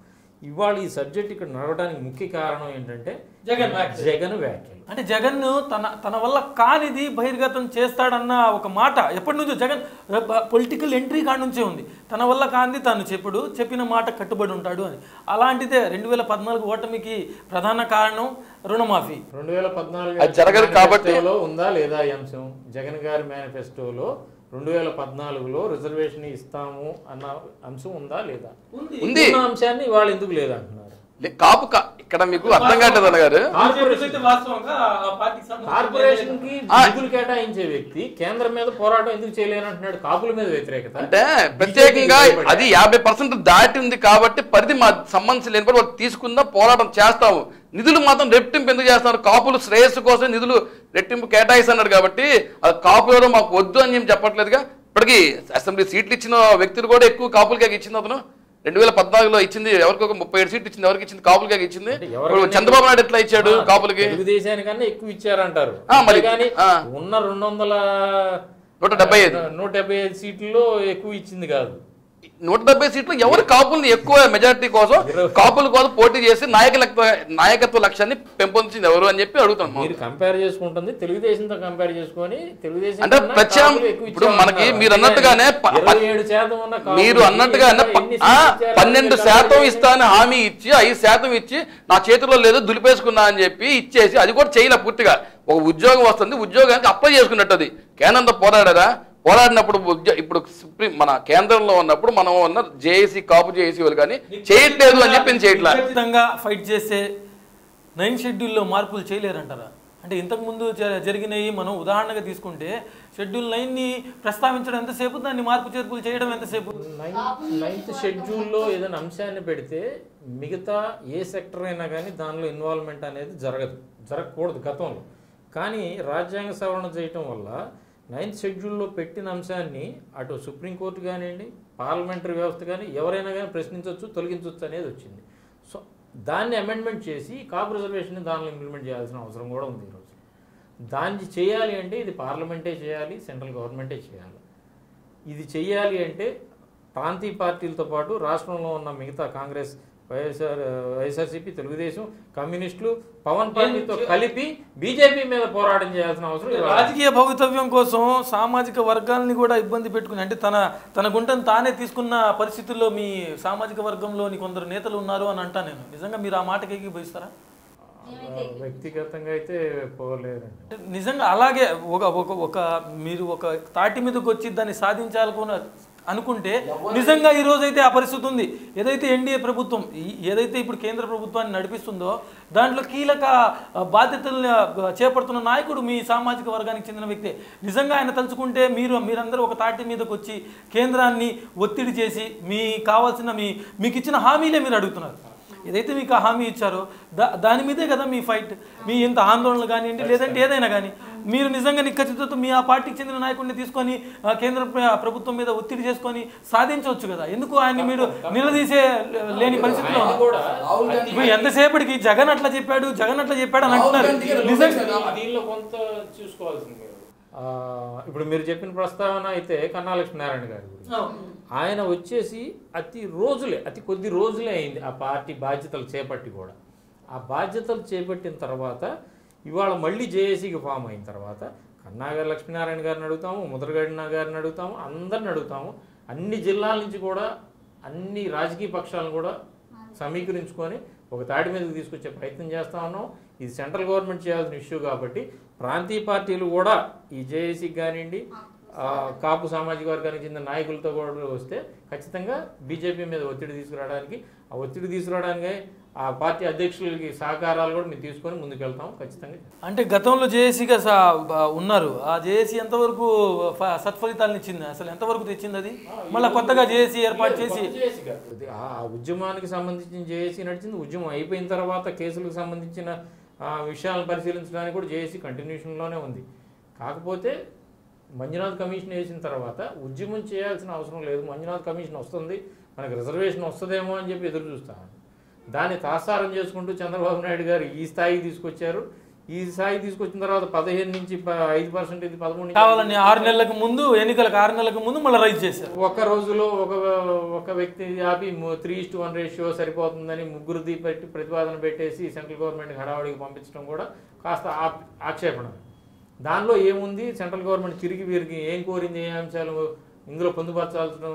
C: ఇవాళ ఈ సబ్జెక్ట్ ఇక్కడ నడవడానికి ముఖ్య కారణం ఏంటంటే
A: జగన్ వ్యాఖ్యలు.
C: జగన్ వ్యాఖ్యలు
A: అంటే జగన్ తన తన వల్ల కానిది బహిర్గతం చేస్తాడన్న ఒక మాట ఎప్పటి నుంచో జగన్ పొలిటికల్ ఎంట్రీ కాడ నుంచే ఉంది తన వల్ల కానిది తాను చెప్పుడు చెప్పిన మాట కట్టుబడి ఉంటాడు అని అలాంటిదే రెండు వేల పద్నాలుగు ఓటమికి ప్రధాన కారణం రుణమాఫీ
C: రెండు వేల పద్నాలుగు
B: అది జరగదు కాబట్టి-
C: మేనిఫెస్టోలో ఉందా లేదా ఈ అంశం జగన్ గారి మేనిఫెస్టోలో రెండు వేల పద్నాలుగులో రిజర్వేషన్ ఇస్తాము అన్న అంశం ఉందా లేదా
A: ఉంది
B: ఉంది
C: ఉన్న అంశాన్ని వాళ్ళు ఎందుకు లేదంటున్నారు
B: లే- కాపు కా- ఇక్కడ మీకు అర్థం కావట్లేదు అన్న గారు
A: కార్పొరేషన్ వాస్తవంగా ఆ పార్టీకి సంబంధించిన
C: కార్పొరేషన్ కి
B: ఆ.
C: నిధులు కేటాయించే వ్యక్తి కేంద్రం మీద పోరాటం ఎందుకు చేయలేనంటున్నాడు కాపుల మీద వ్యతిరేకత
B: అంటే ప్రత్యేకంగా అది యాభై పర్సెంట్ దాటి ఉంది కాబట్టి పరిధి మా సంబంధించి లేని వాళ్ళు తీసుకుందాం పోరాటం చేస్తాము నిధులు మాత్రం రెట్టింపు ఎందుకు చేస్తున్నారు కాపులు శ్రేయస్సు కోసం నిధులు రెట్టింపు కేటాయిస్తున్నారు కాబట్టి అది కాపులు ఎవరో మాకు వద్దు అని ఏం చెప్పట్లేదుగా ఇప్పటికి అసెంబ్లీ సీట్లు ఇచ్చిన వ్యక్తులు కూడా ఎక్కువ కాపులకే ఇచ్చింది అతను రెండు వేల పద్నాలుగులో ఇచ్చింది ఎవరికి ఒక ముప్పై ఏడు సీట్లు ఇచ్చింది ఎవరికి ఇచ్చింది కాపులకే ఇచ్చింది
C: అంటే ఎవరికైనా
B: ఇప్పుడు చంద్రబాబు నాయుడు ఎట్లా ఇచ్చాడు
C: ఆ,
B: కాపులకి
C: తెలుగుదేశానికన్నా ఎక్కువ ఇచ్చారంటారు
B: ఆ, మరి-
C: కానీ
B: ఆ.
C: ఉన్న రెండు వందల
B: నూట డెబ్బై ఐదు
C: నూట డెబ్బై ఐదు సీట్లలో ఎక్కువ ఇచ్చింది కాదు
B: నూట డెబ్బై సీట్లు ఎవరు కాపుల్ని ఎక్కువ మెజారిటీ కోసం కాపుల కోసం పోటీ చేసి నాయకత్వ నాయకత్వ లక్ష్యాన్ని పెంపొందించింది ఎవరు అని చెప్పి అడుగుతాను
C: మీరు కంపేర్ చేసుకుంటుంది తెలుగుదేశంతో కంపేర్ చేసుకొని తెలుగుదేశం
B: అంటే
C: కన్నా
B: ప్రత్యామ్
C: కాపులు ఎక్కువ
B: ఇప్పుడు
C: ఇచ్చామన్నారు.
B: మనకి మీరు
C: అందుకని
B: అన్నట్టుగానే ప-
C: ఇరవై ఏడు శాతం ఉన్న కాపులు
B: మీరు అన్నట్టుగానే ప-
C: ఎన్ని
B: ఆ,
C: సీట్లు ఇచ్చారు?
B: పన్నెండు
C: కంపేర్
B: శాతం
C: చేసి-
B: ఇస్తానని హామీ ఇచ్చి ఐదు శాతం ఇచ్చి నా చేతిలో లేదు దులిపేసుకున్నా అని చెప్పి ఇచ్చేసి అది కూడా చేయలే పూర్తిగా ఒక ఉద్యోగం వస్తుంది ఉద్యోగానికి అప్లై చేసుకున్నట్టు అది కేంద్రంతో పోరాడారా పోరాడినప్పుడు ఉద్య- ఇప్పుడు సుప్రీం మన కేంద్రంలో ఉన్నప్పుడు మనం ఉన్న జేఏసీ కాపు జేఏసీ వాళ్ళు కానీ చేయట్లేదు అని చెప్పి నేను చేయట్లా
A: ఖచ్చితంగా ఫైట్ చేస్తే నైన్ షెడ్యూల్లో మార్పులు చేయలేరంటారా అంటే ఇంతకుముందు జ- జరిగినవి మనం ఉదాహరణగా తీసుకుంటే షెడ్యూల్ నైన్ని ప్రస్తావించడం ఎంతసేపు దాన్ని మార్పు చేర్పులు చేయడం ఎంతసేపు
C: నైన్త్ నైన్త్ షెడ్యూల్లో ఏదైనా అంశాన్ని పెడితే మిగతా ఏ సెక్టర్ అయినా కానీ దానిలో ఇన్వాల్వ్మెంట్ అనేది జరగదు జరగకూడదు గతంలో కానీ రాజ్యాంగ సవరణ చేయటం వల్ల నైన్త్ షెడ్యూల్లో పెట్టిన అంశాన్ని అటు సుప్రీంకోర్టు కానివ్వండి పార్లమెంటరీ వ్యవస్థ కానీ ఎవరైనా కానీ ప్రశ్నించవచ్చు తొలగించవచ్చు అనేది వచ్చింది సో దాన్ని అమెండ్మెంట్ చేసి కాపు రిజర్వేషన్ దానిలో ఇంప్లిమెంట్ చేయాల్సిన అవసరం కూడా ఉంది ఈరోజు దాన్ని చేయాలి అంటే ఇది పార్లమెంటే చేయాలి సెంట్రల్ గవర్నమెంటే చేయాలి ఇది చెయ్యాలి అంటే ప్రాంతీయ పార్టీలతో పాటు రాష్ట్రంలో ఉన్న మిగతా కాంగ్రెస్ వైఎస్ఆర్ వైఎస్ఆర్సీపీ తెలుగుదేశం కమ్యూనిస్టులు పవన్ పార్టీతో కలిపి బీజేపీ మీద పోరాటం చేయాల్సిన అవసరం ఇవాళ
A: రాజకీయ భవితవ్యం కోసం సామాజిక వర్గాల్ని కూడా ఇబ్బంది పెట్టుకుని అంటే తన తన గుంటను తానే తీసుకున్న పరిస్థితుల్లో మీ సామాజిక వర్గంలోని కొందరు నేతలు ఉన్నారు అని అంటా నేను నిజంగా మీరు ఆ మాటకి ఎక్కిపోయిస్తారా
C: వ్యక్తిగతంగా అయితే పోలేరండి
A: అంటే నిజంగా అలాగే ఒక ఒక ఒక మీరు ఒక తాటి మీదకి వచ్చి దాన్ని సాధించాలనుకున్న అనుకుంటే నిజంగా ఈ రోజు అయితే ఆ పరిస్థితి ఉంది ఏదైతే ఎన్డీఏ ప్రభుత్వం ఈ- ఏదైతే ఇప్పుడు కేంద్ర ప్రభుత్వాన్ని నడిపిస్తుందో దాంట్లో కీలక ఆ, బాధ్యతలను ఆ, చేపడుతున్న నాయకుడు మీ సామాజిక వర్గానికి చెందిన వ్యక్తే నిజంగా ఆయన తలుచుకుంటే మీరు మీరందరూ ఒక తాటి మీదకి వచ్చి కేంద్రాన్ని ఒత్తిడి చేసి మీ కావాల్సిన మీ మీకు ఇచ్చిన హామీలే మీరు అడుగుతున్నారు ఏదైతే మీకు ఆ హామీ ఇచ్చారో దా దాని మీదే కదా మీ ఫైట్ మీ ఇంత ఆందోళనలు కానివ్వండి లేదంటే ఏదైనా కానీ మీరు నిజంగా నిక్కచ్చితో మీ ఆ పార్టీకి చెందిన నాయకుడిని తీసుకొని ఆ కేంద్ర ప్ర- ప్రభుత్వం మీద ఒత్తిడి చేసుకొని సాధించవచ్చు కదా ఎందుకు ఆయన్ని మీరు నిలదీసే లేని పరిస్థితిలో
C: ఆయన కూడా
A: ఇప్పుడు ఎంతసేపటికి జగన్ అట్లా చెప్పాడు జగన్ అట్లా చెప్పాడు అని అంటున్నారు నిజంగా
C: దీనిలో కొంత చూసుకోవాల్సింది మీరు. ఆ, ఇప్పుడు మీరు చెప్పిన ప్రస్తావన అయితే కన్నా లక్ష్మీనారాయణ గారి గురించి ఆయన వచ్చేసి అతి రోజులే అతి కొద్ది రోజులే అయింది ఆ పార్టీ బాధ్యతలు చేపట్టి కూడా ఆ బాధ్యతలు చేపట్టిన తర్వాత ఇవాళ మళ్ళీ జేఏసీకి ఫామ్ అయిన తర్వాత కన్నాగారి లక్ష్మీనారాయణ గారిని అడుగుతాము ముద్రగడిన గారిని అడుగుతాము అందరిని అడుగుతాము అన్ని జిల్లాల నుంచి కూడా అన్ని రాజకీయ పక్షాలను కూడా సమీకరించుకొని ఒక తాటి మీదకి తీసుకొచ్చే ప్రయత్నం చేస్తా ఉన్నాం ఇది సెంట్రల్ గవర్నమెంట్ చేయాల్సిన ఇష్యూ కాబట్టి ప్రాంతీయ పార్టీలు కూడా ఈ జేఏసీకి కానివ్వండి ఆ, కాపు సామాజిక వర్గానికి చెందిన నాయకులతో కూడా వస్తే ఖచ్చితంగా బీజేపీ మీద ఒత్తిడి తీసుకురావడానికి ఆ ఒత్తిడి తీసుకురావడానికి ఆ పార్టీ అధ్యక్షులకి సహకారాలు కూడా మేము తీసుకొని ముందుకెళ్తాం ఖచ్చితంగా
A: అంటే గతంలో జేఏసీగా సా- బ- ఉన్నారు ఆ జేఏసీ ఎంతవరకు ఫ- సత్ఫలితాలను ఇచ్చింది అసలు ఎంతవరకు తెచ్చింది అది మళ్ళీ కొత్తగా జేఏసీ ఏర్పాటు చేసి
C: ఇది ఆ ఉద్యమానికి సంబంధించిన జేఏసీ నడిచింది ఉద్యమం అయిపోయిన తర్వాత కేసులకు సంబంధించిన ఆ, విషయాలను పరిశీలించడానికి కూడా జేఏసీ కంటిన్యూషన్లోనే ఉంది కాకపోతే మంజునాథ్ కమిషన్ వేసిన తర్వాత ఉద్యమం చేయాల్సిన అవసరం లేదు మంజునాథ్ కమిషన్ వస్తుంది మనకు రిజర్వేషన్ వస్తుందేమో అని చెప్పి ఎదురు చూస్తాను దాన్ని తాసారం చేసుకుంటూ చంద్రబాబు నాయుడు గారు ఈ స్థాయికి తీసుకొచ్చారు ఈ స్థాయి తీసుకొచ్చిన తర్వాత పదిహేను నుంచి ప- ఐదు పర్సెంట్ ఇది పదమూడు నుంచి
A: కావాలని ఆరు నెలలకు ముందు ఎన్నికలకు ఆరు నెలలకు ముందు మళ్ళీ రైజ్ చేశారు
C: ఒక రోజులో ఒక ఒక వ్యక్తి ఆపి త్రీ టు వన్ రేషియో సరిపోతుందని ముగ్గురుది పెట్టి ప్రతిపాదన పెట్టేసి సెంట్రల్ గవర్నమెంట్ హడావుడికి పంపించడం కూడా కాస్త ఆ- ఆక్షేపణ దానిలో ఏముంది సెంట్రల్ గవర్నమెంట్ తిరిగి వీరికి ఏం కోరింది ఏ అంశాలు ఇందులో పొందుపరచాల్సిన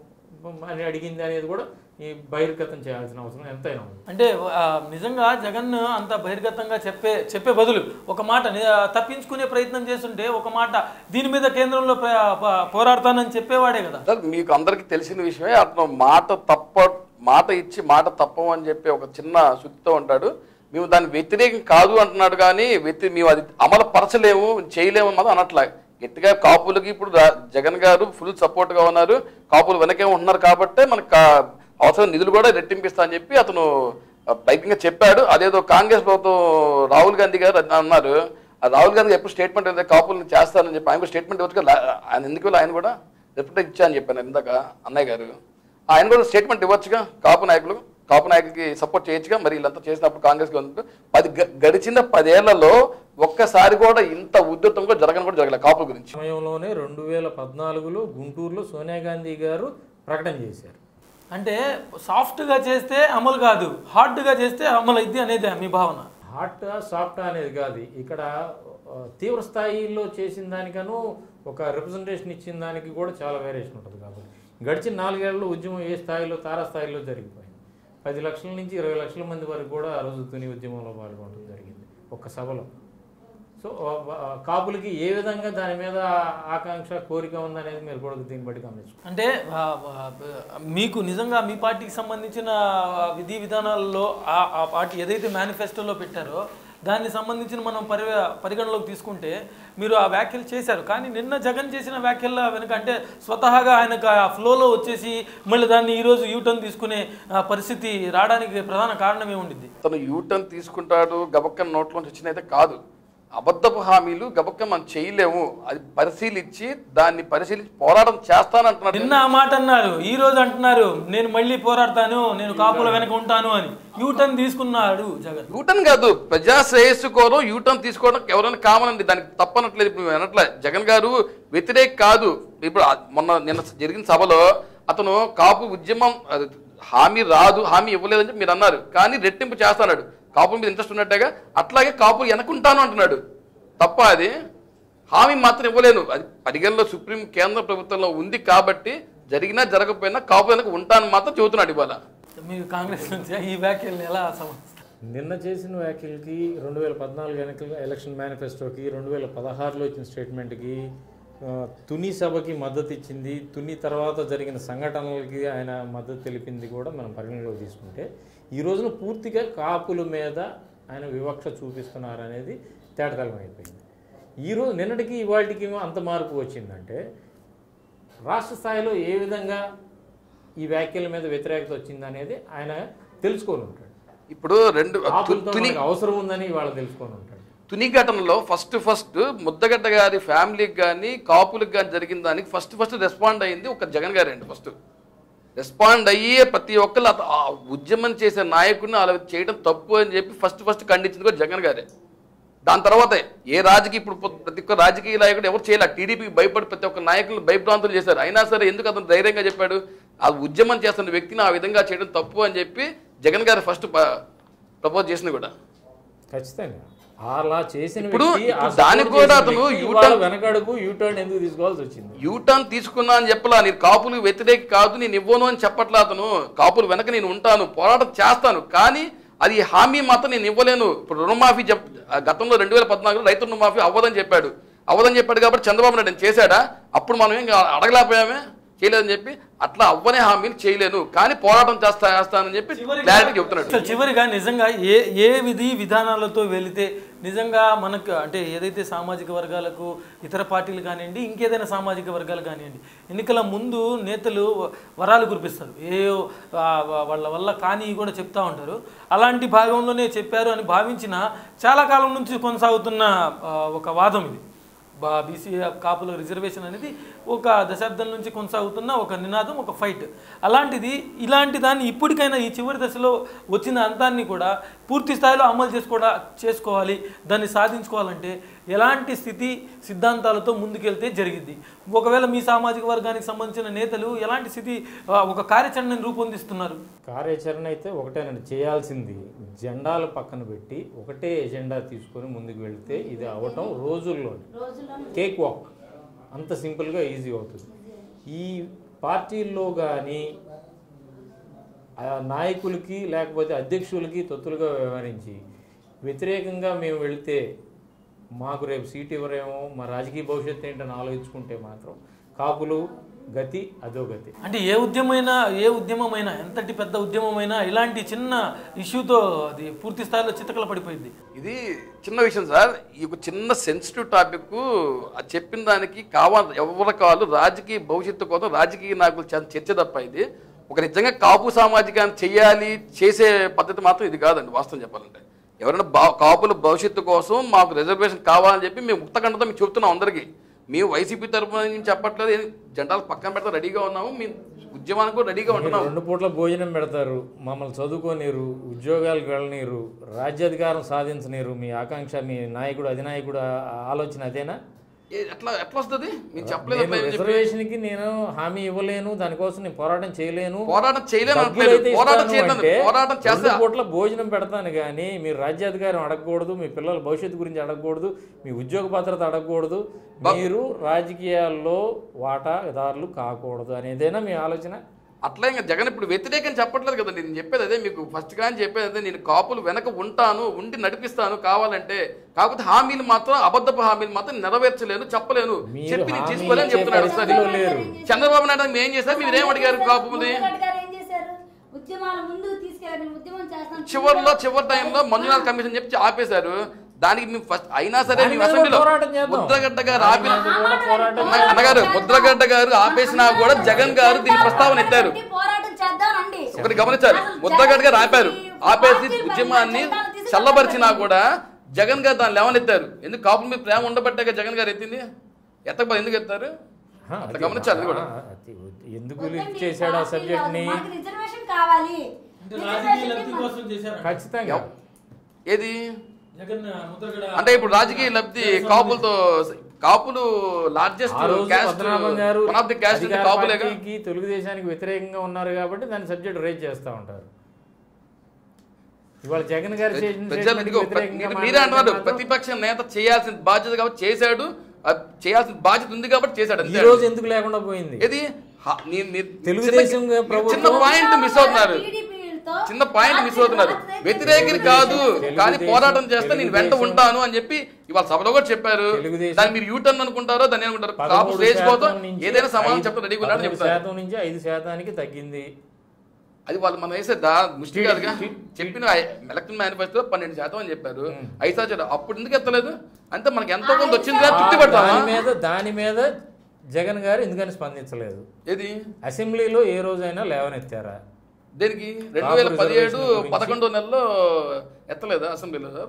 C: అని అడిగింది అనేది కూడా ఈ బహిర్గతం చేయాల్సిన అవసరం ఎంతైనా ఉంది
A: అంటే ఆ, నిజంగా జగన్ అంత బహిర్గతంగా చెప్పే చెప్పే బదులు ఒక మాట ని- ఆ, తప్పించుకునే ప్రయత్నం చేస్తుంటే ఒక మాట దీని మీద కేంద్రంలో ప్ర- ప- పోరాడతానని చెప్పేవాడే కదా
B: సార్ మీకు అందరికీ తెలిసిన విషయమే అతను మాట తప్ప మాట ఇచ్చి మాట తప్పం అని చెప్పి ఒక చిన్న శుద్ధితో ఉంటాడు మేము దాని వ్యతిరేకం కాదు అంటున్నాడు కానీ వ్యతి మేము అది అమలు పరచలేము చేయలేము మాత్రం అనట్లే గట్టిగా కాపులకి ఇప్పుడు రా- జగన్ గారు ఫుల్ సపోర్ట్ గా ఉన్నారు కాపులు వెనకే ఉంటున్నారు కాబట్టే మనకు కా- అవసరం నిధులు కూడా రెట్టింపిస్తా అని చెప్పి అతను బైకింగ్ చెప్పాడు అదేదో కాంగ్రెస్ ప్రభుత్వం రాహుల్ గాంధీ గారు అది అన్నారు ఆ రాహుల్ గాంధీ ఎప్పుడు స్టేట్మెంట్ అయితే కాపులను చేస్తానని చెప్పి ఆయన కూడా స్టేట్మెంట్ ఇవ్వచ్చు కదా ఆయన ఎందుకు వెళ్ళి ఆయన కూడా రిప్రజెంట్ ఇచ్చా అని చెప్పాను ఇందాక అన్నయ్య గారు ఆయన కూడా స్టేట్మెంట్ ఇవ్వచ్చుగా కాపు నాయకులు కాపు నాయకులకి సపోర్ట్ చేయొచ్చుగా మరి వీళ్ళంతా చేసినప్పుడు కాంగ్రెస్ గవర్నమెంట్ పది గ- గడిచిన పదేళ్లలో ఒక్కసారి కూడా ఇంత ఉద్ధృతం కూడా జరగని కూడా జరగలేదు కాపుల గురించి
C: సమయంలోనే రెండు వేల పద్నాలుగులో గుంటూరులో సోనియా గాంధీ గారు ప్రకటన చేశారు
A: అంటే సాఫ్ట్గా చేస్తే అమలు కాదు హార్డ్గా చేస్తే అమలు అయింది అనేది మీ భావన
C: హాట్ సాఫ్ట్ అనేది కాదు ఇక్కడ ఆ, తీవ్ర స్థాయిలో చేసిన దానికను ఒక రిప్రజెంటేషన్ ఇచ్చిన దానికి కూడా చాలా వేరియేషన్ ఉంటుంది కాబట్టి గడిచిన నాలుగేళ్లలో ఉద్యమం ఏ స్థాయిలో తారాస్థాయిలో జరిగిపోయింది పది లక్షల నుంచి ఇరవై లక్షల మంది వరకు కూడా ఆ రోజు తుని ఉద్యమంలో పాల్గొనడం జరిగింది ఒక్క సభలో సో ఆ, ఆ, కాపులకి ఏ విధంగా దాని మీద ఆకాంక్ష కోరిక ఉందనేది మీరు కూడా దీన్ని బట్టి గమనించుకోవాలి
A: అంటే ఆ, ఆ, మీకు నిజంగా మీ పార్టీకి సంబంధించిన ఆ, విధి విధానాల్లో ఆ ఆ పార్టీ ఏదైతే మేనిఫెస్టోలో పెట్టారో దాన్ని సంబంధించిన మనం పరి పరిగణలోకి తీసుకుంటే మీరు ఆ వ్యాఖ్యలు చేశారు కానీ నిన్న జగన్ చేసిన వ్యాఖ్యల వెనుక అంటే స్వతహాగా ఆయనకు ఆ ఫ్లోలో వచ్చేసి మళ్ళీ దాన్ని ఈరోజు యూటర్న్ తీసుకునే ఆ, పరిస్థితి రావడానికి ప్రధాన కారణం ఏముండిద్ది
B: తను యూటర్న్ తీసుకుంటాడు గబక్కన నోట్లోంచి వచ్చినైతే కాదు అబద్ధపు హామీలు గబక్క మనం చేయలేము అది పరిశీలించి దాన్ని పరిశీలించి పోరాటం చేస్తానంటున్నాడు
A: నిన్న ఆ మాట అన్నారు ఈ రోజు అంటున్నారు నేను మళ్ళీ పోరాడతాను నేను కాపుల వెనక ఉంటాను అని యూటర్న్ తీసుకున్నాడు జగన్
B: యూటర్న్ కాదు ప్రజా శ్రేయస్సు కోరం యూటర్న్ తీసుకోవడం ఎవరైనా కామనండి దానికి తప్పనట్లేదు ఇప్పుడు మేము అనట్లే జగన్ గారు వ్యతిరేక కాదు ఇప్పుడు ఆ- మొన్న నిన్న జరిగిన సభలో అతను కాపు ఉద్యమం అది హామీ రాదు హామీ ఇవ్వలేదని చెప్పి మీరు అన్నారు కానీ రెట్టింపు చేస్తాడు కాపుల మీద ఇంట్రెస్ట్ ఉన్నట్టుగా అట్లాగే కాపులు వెనకుంటాను అంటున్నాడు తప్ప అది హామీ మాత్రం ఇవ్వలేను అది పరిగణలో సుప్రీం కేంద్ర ప్రభుత్వంలో ఉంది కాబట్టి జరిగినా జరగకపోయినా కాపు వెనక ఉంటాను మాత్రం చెబుతున్నాడు ఇవాళ
A: మీరు కాంగ్రెస్ నుంచి ఈ వ్యాఖ్యల్ని ఎలా సమర్థిస్తారు
C: నిన్న చేసిన వ్యాఖ్యలకి రెండు వేల పద్నాలుగు ఎన్నికల ఎలక్షన్ మేనిఫెస్టోకి రెండు వేల పదహారులో ఇచ్చిన స్టేట్మెంట్కి ఆ, తుని సభకి మద్దతు ఇచ్చింది తుని తర్వాత జరిగిన సంఘటనలకి ఆయన మద్దతు తెలిపింది కూడా మనం పరిగణలోకి తీసుకుంటే ఈ రోజున పూర్తిగా కాపుల మీద ఆయన వివక్ష చూపిస్తున్నారు అనేది తేటతలం అయిపోయింది ఈరోజు నిన్నటికి ఇవాళకి అంత మార్పు వచ్చిందంటే రాష్ట్ర స్థాయిలో ఏ విధంగా ఈ వ్యాఖ్యల మీద వ్యతిరేకత వచ్చింది అనేది ఆయన తెలుసుకొని ఉంటాడు
B: ఇప్పుడు రెండు
C: కాపులతో
B: తుని
C: మనకు అవసరం ఉందని వాళ్ళు తెలుసుకొని ఉంటాడు
B: తుని ఘటనలో ఫస్ట్ ఫస్ట్ ముద్దగడ్డ గారి ఫ్యామిలీకి కానీ కాపులకు కానీ జరిగిన దానికి ఫస్ట్ ఫస్ట్ రెస్పాండ్ అయ్యింది ఒక జగన్ గారే అండి ఫస్ట్ రెస్పాండ్ అయ్యే ప్రతి ఒక్కరు అత- ఆ ఉద్యమం చేసే నాయకుడిని అలా చేయడం తప్పు అని చెప్పి ఫస్ట్ ఫస్ట్ ఖండించింది కూడా జగన్ గారే దాని తర్వాత ఏ రాజకీయ ఇప్పుడు పొ- ప్రతి ఒక్క రాజకీయ నాయకుడు ఎవరు చేయలేక టీడీపీకి భయపడి ప్రతి ఒక్క నాయకులు భయభ్రాంతులు చేశారు అయినా సరే ఎందుకు అతను ధైర్యంగా చెప్పాడు ఆ ఉద్యమం చేస్తున్న వ్యక్తిని ఆ విధంగా చేయడం తప్పు అని చెప్పి జగన్ గారు ఫస్ట్ ప్రపోజ్ చేసింది కూడా
C: ఖచ్చితంగా అలా చేసిన
B: ఇప్పుడు-
C: వ్యక్తి, ఆ
B: ఇప్పుడు
C: support
B: దానికి కూడా
C: చేసిన
B: అతను
C: వ్యక్తి
B: U-turn-
C: ఇవాళ వెనకడుగు యూటర్న్ ఎందుకు తీసుకోవాల్సి వచ్చింది
B: యూటర్న్ తీసుకున్నా అని చెప్పలా నేను కాపులు వ్యతిరేక కాదు నేను ఇవ్వను అని చెప్పట్లా అతను కాపులు వెనక నేను ఉంటాను పోరాటం చేస్తాను కానీ అది హామీ మాత్రం నేను ఇవ్వలేను ఇప్పుడు రుణమాఫీ చెప్ ఆ గతంలో రెండు వేల పద్నాలుగులో రైతు రుణమాఫీ అవ్వదని చెప్పాడు అవ్వదని చెప్పాడు కాబట్టి చంద్రబాబు నాయుడు నేను చేశాడా అప్పుడు మనం ఏం అడగలేకపోయామే చేయలేదని చెప్పి అట్లా అవ్వనే హామీని చేయలేను కానీ పోరాటం చేస్తా చేస్తానని చెప్పి క్లారిటీ చెప్తున్నాడు
A: అసలు చివరిగా నిజంగా ఏ ఏ విధి విధానాలతో వెళితే నిజంగా మనకు అంటే ఏదైతే సామాజిక వర్గాలకు ఇతర పార్టీలు కానివ్వండి ఇంకేదైనా సామాజిక వర్గాలు కానివ్వండి ఎన్నికల ముందు నేతలు వరాలు కురిపిస్తారు ఏ ఆ, వాళ్ళ వల్ల కానీ కూడా చెప్తా ఉంటారు అలాంటి భాగంలోనే చెప్పారు అని భావించిన చాలా కాలం నుంచి కొనసాగుతున్న ఆ, ఒక వాదం ఇది బీసీ కాపుల రిజర్వేషన్ అనేది ఒక దశాబ్దం నుంచి కొనసాగుతున్న ఒక నినాదం ఒక ఫైట్ అలాంటిది ఇలాంటి దాన్ని ఇప్పటికైనా ఈ చివరి దశలో వచ్చిన అంతాన్ని కూడా పూర్తి స్థాయిలో అమలు చేసుకోవడా చేసుకోవాలి దాన్ని సాధించుకోవాలంటే ఎలాంటి స్థితి సిద్ధాంతాలతో ముందుకెళ్తే జరిగింది ఒకవేళ మీ సామాజిక వర్గానికి సంబంధించిన నేతలు ఎలాంటి స్థితి ఆ, ఒక కార్యాచరణను రూపొందిస్తున్నారు
C: కార్యాచరణ అయితే ఒకటేనండి చేయాల్సింది జెండాలు పక్కన పెట్టి ఒకటే ఎజెండా తీసుకొని ముందుకు వెళ్తే ఇది అవటం రోజుల్లో
D: రోజుల్లో
C: కేక్ వాక్ అంత సింపుల్గా ఈజీ అవుతుంది ఈ పార్టీల్లో కానీ నాయకులకి లేకపోతే అధ్యక్షులకి తొత్తులుగా వ్యవహరించి వ్యతిరేకంగా మేము వెళితే మాకు రేపు సీట్ ఇవ్వరేమో మా రాజకీయ భవిష్యత్తు ఏంటని ఆలోచించుకుంటే మాత్రం కాపులు గతి అదో గతి
A: అంటే ఏ ఉద్యమైనా ఏ ఉద్యమమైనా ఎంతటి పెద్ద ఉద్యమమైనా ఇలాంటి చిన్న ఇష్యూతో అది పూర్తి స్థాయిలో చితకల పడిపోయింది
B: ఇది చిన్న విషయం సార్ ఈ ఒక చిన్న సెన్సిటివ్ టాపిక్ అది చెప్పిన దానికి కావాలి ఎవరి కావాలి రాజకీయ భవిష్యత్తు కోసం రాజకీయ నాయకులు చ- చర్చ తప్ప ఇది ఒక నిజంగా కాపు సామాజికాన్ని చెయ్యాలి చేసే పద్ధతి మాత్రం ఇది కాదండి వాస్తవం చెప్పాలంటే ఎవరైనా బా కాపుల భవిష్యత్తు కోసం మాకు రిజర్వేషన్ కావాలని చెప్పి మేము ముక్తకండతో మేము చెప్తున్నాం అందరికీ మేము వైసీపీ తరఫున నుంచి చెప్పట్లేదు ఏం జెండాలు పక్కన పెడతా రెడీగా ఉన్నాము మేము ఉద్యమానికి కూడా రెడీగా ఉంటున్నాము
C: రెండు పూట్ల భోజనం పెడతారు మమ్మల్ని చదువుకోనీరు ఉద్యోగాలకు వెళ్ళనీరు రాజ్యాధికారం సాధించనీరు మీ ఆకాంక్ష మీ నాయకుడు అధినాయకుడు ఆ- ఆలోచన అదేనా
B: ఏ- ఎట్లా ఎట్లా వస్తుంది మేము చెప్పలేదు
C: నేను
B: అట్లా ఏం చెప్పి.
C: రిజర్వేషన్కి నేను హామీ ఇవ్వలేను దానికోసం నేను పోరాటం చేయలేను
B: పోరాటం చేయలేను
C: డబ్బులు
B: అనట్లేదు.
C: అయితే
B: పోరాటం
C: ఇస్తాను
B: చేయలేదు.
C: అంటే
B: పోరాటం చేస్తా.
C: రెండు పూట్ల భోజనం పెడతాను కానీ మీరు రాజ్యాధికారం అడగకూడదు మీ పిల్లల భవిష్యత్తు గురించి అడగకూడదు మీ ఉద్యోగ భద్రత అడగకూడదు మీరు రాజకీయాల్లో వాటాదారులు కాకూడదు అనేదేనా మీ ఆలోచన
B: అట్లా ఇంకా జగన్ ఇప్పుడు వ్యతిరేకం చెప్పట్లేదు కదా నేను చెప్పేది అదే మీకు ఫస్ట్ కానీ చెప్పేది అదే నేను కాపులు వెనక ఉంటాను ఉండి నడిపిస్తాను కావాలంటే కాకపోతే హామీలు మాత్రం అబద్ధపు హామీలు మాత్రం నెరవేర్చలేను చెప్పలేను
C: మీరు
B: చెప్పి నేను
C: హామీ
B: తీసుకోలేని
C: ఇచ్చే
B: చెప్తున్నాడు సార్
C: పరిస్థితిలో లేరు
B: చంద్రబాబు నాయుడు మేము ఏం చేశారు మీరు ఏం అడిగారు కాపుది
D: ముద్రగడ్డ గారు ఏం చేశారు ఉద్యమాల ముందుకు తీసుకెళ్ళారు మేము ఉద్యమం చేస్తాం
B: చివరిలో చివరి టైంలో మంజునాథ్ కమిషన్ చెప్పి ఆపేశారు దానికి మేము ఫస్ట్ అయినా సరే
C: దాని
B: మేము
C: మీద
B: అసెంబ్లీలో
C: పోరాటం చేద్దాం.
B: ముద్రగడ్డ గారు ఆపిన
C: దాని మీద కూడా పోరాటం
B: అన్న- అన్నగారు ముద్రగడ్డ గారు ఆపేసినా కూడా జగన్ గారు దీని ప్రస్తావన ఎత్తారు
D: పోరాటం చేద్దామండి
B: ఒకటి గమనించాలి ముద్రగడ్డ గారు ఆపారు ఆపేసి ఉద్యమాన్ని చల్లబరిచినా కూడా జగన్ గారు దాన్ని లేవనెత్తారు ఎందుకు కాపుల మీద ప్రేమ ఉండబట్టాక జగన్ గారు ఎత్తింది ఎత్తకపోతే ఎందుకు ఎత్తారు
C: హా,
B: అట్లా
C: అది-
B: గమనించాలి అది కూడా.
C: ఆ, అది ఎందుకు లిఫ్ట్ చేశాడు ఆ సబ్జెక్ట్ ని
D: రిజర్వేషన్ కావాలి
A: అంటే రాజకీయ లబ్ధి కోసం చేశారు
C: ఖచ్చితంగా
B: ఏది
A: జగన్ ముద్రగడ
B: అంటే ఇప్పుడు రాజకీయ లబ్ధి కాపులతో కాపులు లార్జెస్ట్
C: ఆ రోజు
B: క్యాస్ట్
C: పద్మనాభం గారు
B: వన్ ఆఫ్ ది క్యాస్ట్
C: అధికార
B: కాపులేగా
C: పార్టీకి తెలుగుదేశానికి వ్యతిరేకంగా ఉన్నారు కాబట్టి దాని సబ్జెక్ట్ రేజ్ చేస్తూ ఉంటారు ఇవాళ జగన్ గారు చేసిన
B: ప్రజలు
C: statement కి
B: ఇదిగో
C: వ్యతిరేకంగా
B: మీరు మీరే అంటున్నారు
C: మాట్లాడితే మాత్రం
B: ప్రతిపక్ష నేత చేయాల్సిన బాధ్యత కాబట్టి చేశాడు ఆ చేయాల్సిన బాధ్యత ఉంది కాబట్టి చేశాడు
C: ఈ
B: అంతే
C: రోజు ఎందుకు లేకుండా పోయింది
B: ఏది హ- నీ- నీ-
C: తెలుగుదేశం
B: చిన్న- చిన్న
C: ప్రభుత్వం-
B: పాయింట్ మిస్ అవుతున్నారు చిన్న పాయింట్ మిస్ అవుతున్నారు వ్యతిరేకిని కాదు కానీ పోరాటం చేస్తే నేను వెంట ఉంటాను అని చెప్పి ఇవాళ సభలో కూడా చెప్పారు
C: తెలుగుదేశం-
B: దాన్ని మీరు యూటర్న్ అనుకుంటారో దాన్ని ఏమనుకుంటారు కాపు
C: పదమూడు
B: స్టేజ్ కోసం
C: శాతం నుంచి
B: ఏదైనా సమాధానం
C: ఐదు-
B: చెప్పడం రెడీగా ఉన్నాడని
C: పదమూడు
B: చెప్తారు
C: శాతం నుంచి ఐదు శాతానికి తగ్గింది
B: అది వాళ్ళు మనం వేసే దా ముష్టి కాదుగా చెప్పిన ఎలక్షన్ మేనిఫెస్టో పన్నెండు శాతం అని చెప్పారు ఐదు శాతం అప్పుడు ఎందుకు ఎత్తలేదు అంటే మనకి ఎంతో కొంత వచ్చింది కదా తృప్తి పడతామా
C: దాని మీద దాని మీద జగన్ గారు ఎందుకని స్పందించలేదు
B: ఏది
C: అసెంబ్లీలో ఏ రోజైనా లేవనెత్తారా
B: దేనికి రెండు
C: కాపు
B: వేల పదిహేడు
C: రిజర్వేషన్ గురించి.
B: పదకొండో నెలలో ఎత్తలేదా అసెంబ్లీలో సార్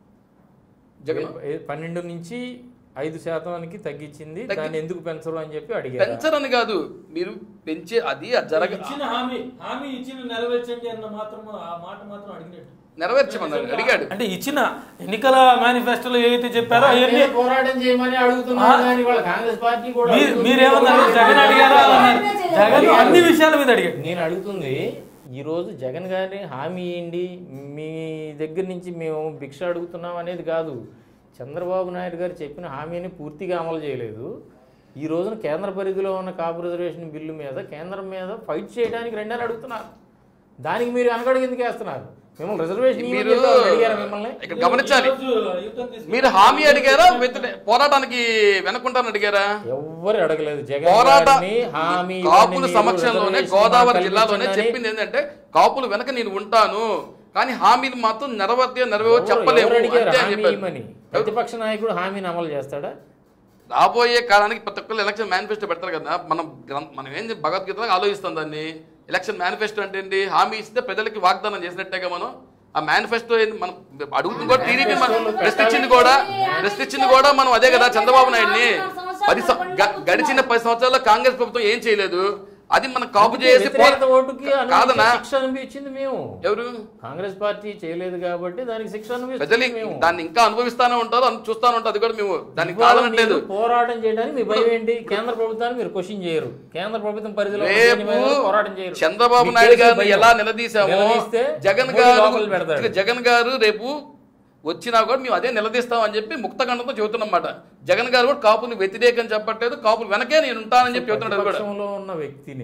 B: జగన్
C: ఏ- పన్నెండు నుంచి ఐదు శాతానికి తగ్గించింది దాన్ని ఎందుకు పెంచరు అని చెప్పి అడిగారు
B: పెంచరని కాదు మీరు పెంచే అది అది జరగ
A: ఇచ్చిన హామీ హామీ ఇచ్చిన నెరవేర్చండి అన్న మాత్రం ఆ మాట మాత్రం అడిగినట్టు
B: నెరవేర్చమన్నారు అడిగాడు
A: అంటే ఇచ్చిన ఎన్నికల మేనిఫెస్టోలో ఏవైతే చెప్పారో అవన్నీ
C: పోరాటం చేయమని అడుగుతున్నారు కానీ వాళ్ళ కాంగ్రెస్ పార్టీ కూడా
A: మీరు
C: అడుగుతుంది.
A: మీరేమన్నారు జగన్ అడిగారా అలా అన్నారు. జగన్ అన్ని విషయాల మీద అడిగాడు
C: నేను అడుగుతుంది ఈరోజు జగన్ గారిని హామీ ఇవ్వండి మీ దగ్గర నుంచి మేము భిక్ష అడుగుతున్నాం అనేది కాదు చంద్రబాబు నాయుడు గారు చెప్పిన హామీని పూర్తిగా అమలు చేయలేదు ఈ రోజున కేంద్ర పరిధిలో ఉన్న కాపు రిజర్వేషన్ బిల్లు మీద కేంద్రం మీద ఫైట్ చేయడానికి రెండని అడుగుతున్నారు దానికి మీరు వెనకడుగు ఎందుకు వేస్తున్నారు మిమ్మల్ని రిజర్వేషన్ ఇవ్వమని
B: మీరు
C: చెప్పి వాళ్ళు అడిగారా మిమ్మల్ని
B: ఇక్కడ గమనించాలి
A: ఈ రోజు యుద్ధం తీసుకు-
B: మీరు హామీ అడిగారా వ్యతిరే- పోరాటానికి వెనకుంటారని అడిగారా
C: ఎవ్వరు అడగలేదు జగన్
B: పోరాట
C: గారిని హామీ ఇవ్వండి
B: కాపుల
C: మీరు,
B: సమక్షంలోనే
C: రిజర్వేషన్
B: గోదావరి
C: మాకు
B: జిల్లాలోనే
C: కల్పించండి అని
B: చెప్పింది ఏంటంటే కాపులు వెనక నేను ఉంటాను కానీ హామీలు మాత్రం నెరవేర్తే నెరవేరు
C: ఎవరు-
B: చెప్పలేము
C: ఎవరు అడిగారు
B: అంతే అని
C: హామీ
B: చెప్పారు
C: ఇవ్వమని ప్రతిపక్ష నాయకుడు హామీని అమలు చేస్తాడా
B: రాబోయే కాలానికి ప్రతి ఒక్కరు ఎలక్షన్ మేనిఫెస్టో పెడతారు కదా మనం గ్రం- మనం ఏం భగవద్గీతలో ఆలోచిస్తాం దాన్ని ఎలక్షన్ మేనిఫెస్టో అంటే ఏంటి హామీ ఇస్తే ప్రజలకి వాగ్దానం చేసినట్టేగా మనం ఆ మేనిఫెస్టో మనం అడుగుతుంది కూడా టీడీపీ ప్రశ్నించింది కూడా ప్రశ్నించింది కూడా మనం అదే కదా చంద్రబాబు నాయుడిని పది సం- గ- గడిచిన పది సంవత్సరాల్లో కాంగ్రెస్ ప్రభుత్వం ఏం చేయలేదు అది మనం కాపు చేసి పో-
C: వ్యతిరేకత ఓటుకి
B: కాదనా
C: అనుమతి శిక్ష అనిపించింది మేము
B: ఎవరు
C: కాంగ్రెస్ పార్టీ చేయలేదు కాబట్టి దానికి శిక్ష
B: ప్రజలు
C: అనిపిస్తుంది మేము
B: దాన్ని ఇంకా అనుభవిస్తానే ఉంటారు అని చూస్తానే ఉంటారు అది కూడా మేము దానికి
C: ఇవాళ
B: కాదనట్లేదు
C: మీరు పోరాటం చేయడానికి మీ భయం ఏంటి కేంద్ర ప్రభుత్వాన్ని మీరు క్వశ్చన్ చేయరు కేంద్ర ప్రభుత్వం పరిధిలో ఉన్న
B: రేపు
C: దేని మీద పోరాటం చేయరు
B: చంద్రబాబు
C: మీ
B: నాయుడు
C: కేసు
B: గారిని
C: భయం.
B: ఎలా నిలదీశామో
C: నిలదీస్తే
B: జగన్
C: మోడీ
B: గారు
C: లోపల పెడతాడు.
B: ఇక జగన్ గారు రేపు వచ్చినా కూడా మేము అదే నిలదీస్తాం అని చెప్పి ముక్తకంఠంతో చెబుతున్నమాట జగన్ గారు కూడా కాపుని వ్యతిరేకం చెప్పట్లేదు కాపులు వెనకే నేను ఉంటానని చెప్పి చెబుతున్నాడు అది కూడా
C: ప్రతిపక్షంలో ఉన్న వ్యక్తిని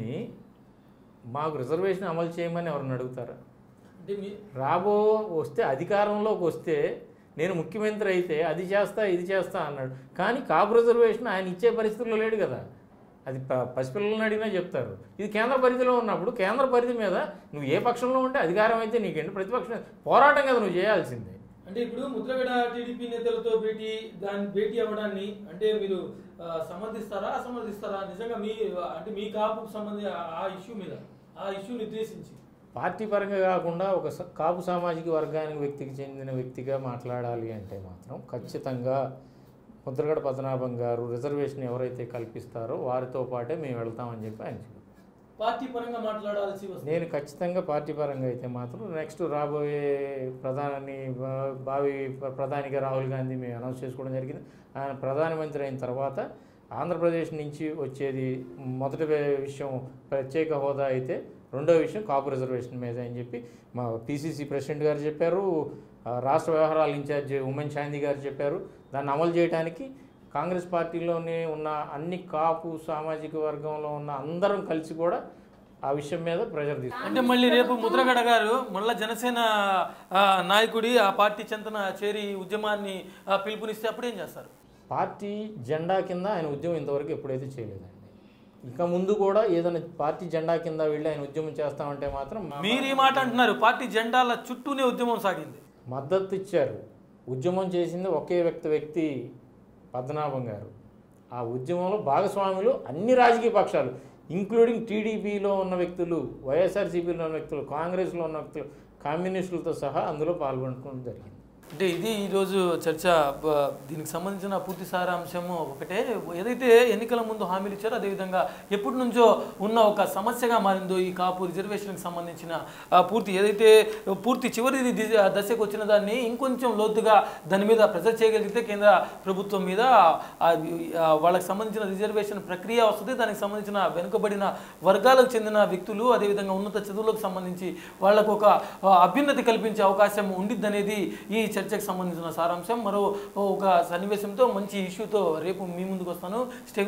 C: మాకు రిజర్వేషన్ అమలు చేయమని ఎవరిని అడుగుతారా
A: అంటే మీ
C: రాబో వస్తే అధికారంలోకి వస్తే నేను ముఖ్యమంత్రి అయితే అది చేస్తా ఇది చేస్తా అన్నాడు కానీ కాపు రిజర్వేషన్ ఆయన ఇచ్చే పరిస్థితుల్లో లేడు కదా అది ప- పసిపిల్లల్ని అడిగినా చెప్తారు ఇది కేంద్ర పరిధిలో ఉన్నప్పుడు కేంద్ర పరిధి మీద నువ్వు ఏ పక్షంలో ఉంటే అధికారం అయితే నీకేంటి ప్రతిపక్షం పోరాటం కదా నువ్వు చేయాల్సిందే
A: అంటే ఇప్పుడు ముద్రగడ టీడీపీ నేతలతో భేటీ దాని భేటీ అవ్వడాన్ని అంటే మీరు ఆ, సమర్థిస్తారా అసమర్థిస్తారా నిజంగా మీ అంటే మీ కాపుకు సంబంధి ఆ- ఆ ఇష్యూ మీద ఆ ఇష్యూని ఉద్దేశించి
C: పార్టీ పరంగా కాకుండా ఒక స- కాపు సామాజిక వర్గానికి వ్యక్తికి చెందిన వ్యక్తిగా మాట్లాడాలి అంటే మాత్రం ఖచ్చితంగా ముద్రగడ పద్మనాభం గారు రిజర్వేషన్ ఎవరైతే కల్పిస్తారో వారితో పాటే మేము వెళ్తామని చెప్పి ఆయన చెప్పారు
A: పార్టీ పరంగా మాట్లాడాల్సి వస్తుంది
C: నేను ఖచ్చితంగా పార్టీ పరంగా అయితే మాత్రం నెక్స్ట్ రాబోయే ప్రధాని బా- భావి ప్ర- ప్రధానిగా రాహుల్ గాంధీ మేము అనౌన్స్ చేసుకోవడం జరిగింది ఆయన ప్రధానమంత్రి అయిన తర్వాత ఆంధ్రప్రదేశ్ నుంచి వచ్చేది మొదటి వే- విషయం ప్రత్యేక హోదా అయితే రెండో విషయం కాపు రిజర్వేషన్ మీద అని చెప్పి మా పిసిసి ప్రెసిడెంట్ గారు చెప్పారు ఆ, రాష్ట్ర వ్యవహారాల ఇన్ఛార్జ్ ఉమెన్ శాంతి గారు చెప్పారు దాన్ని అమలు చేయడానికి కాంగ్రెస్ పార్టీలోనే ఉన్న అన్ని కాపు సామాజిక వర్గంలో ఉన్న అందరం కలిసి కూడా ఆ విషయం మీద ప్రెజర్ తీసుకు
A: అంటే మళ్ళీ రేపు ముద్రగడ గారు మళ్ళా జనసేన ఆ, నాయకుడి ఆ పార్టీ చెంతన చేరి ఉద్యమాన్ని ఆ, పిలుపునిస్తే అప్పుడు ఏం చేస్తారు
C: పార్టీ జెండా కింద ఆయన ఉద్యమం ఇంతవరకు ఎప్పుడైతే చేయలేదండి ఇక ముందు కూడా ఏదైనా పార్టీ జెండా కింద వెళ్ళి ఆయన ఉద్యమం చేస్తామంటే మాత్రం మా-
A: మీరు ఈ మాట అంటున్నారు పార్టీ జెండాల చుట్టూనే ఉద్యమం సాగింది
C: మద్దతు ఇచ్చారు ఉద్యమం చేసింది ఒకే వ్యక్తి వ్యక్తి పద్మనాభం గారు ఆ ఉద్యమంలో భాగస్వాములు అన్ని రాజకీయ పక్షాలు ఇంక్లూడింగ్ టీడీపీలో ఉన్న వ్యక్తులు వైఎస్ఆర్సీపీలో ఉన్న వ్యక్తులు కాంగ్రెస్లో ఉన్న వ్యక్తులు కమ్యూనిస్టులతో సహా అందులో పాల్గొనడం జరిగింది
A: అంటే ఇది ఈరోజు చర్చ బ- దీనికి సంబంధించిన పూర్తి సారాంశము ఒకటే ఏదైతే ఎన్నికల ముందు హామీలు ఇచ్చారో అదేవిధంగా ఎప్పటి నుంచో ఉన్న ఒక సమస్యగా మారిందో ఈ కాపు రిజర్వేషన్కి సంబంధించిన ఆ, పూర్తి ఏదైతే పూర్తి చివరి ది- దశకు వచ్చిన దాన్ని ఇంకొంచెం లోతుగా దాని మీద ప్రెజర్ చేయగలిగితే కేంద్ర ప్రభుత్వం మీద ఆ, ఆ, వాళ్ళకి సంబంధించిన రిజర్వేషన్ ప్రక్రియ వస్తుంది దానికి సంబంధించిన వెనుకబడిన వర్గాలకు చెందిన వ్యక్తులు అదేవిధంగా ఉన్నత చదువులకు సంబంధించి వాళ్ళకు ఒక ఆ, అభ్యున్నతి కల్పించే అవకాశం ఉండిద్ది అనేది ఈ చర్చకు సంబంధించిన సారాంశం మరో ఒక సన్నివేశంతో మంచి ఇష్యూతో రేపు మీ ముందుకు వస్తాను స్టే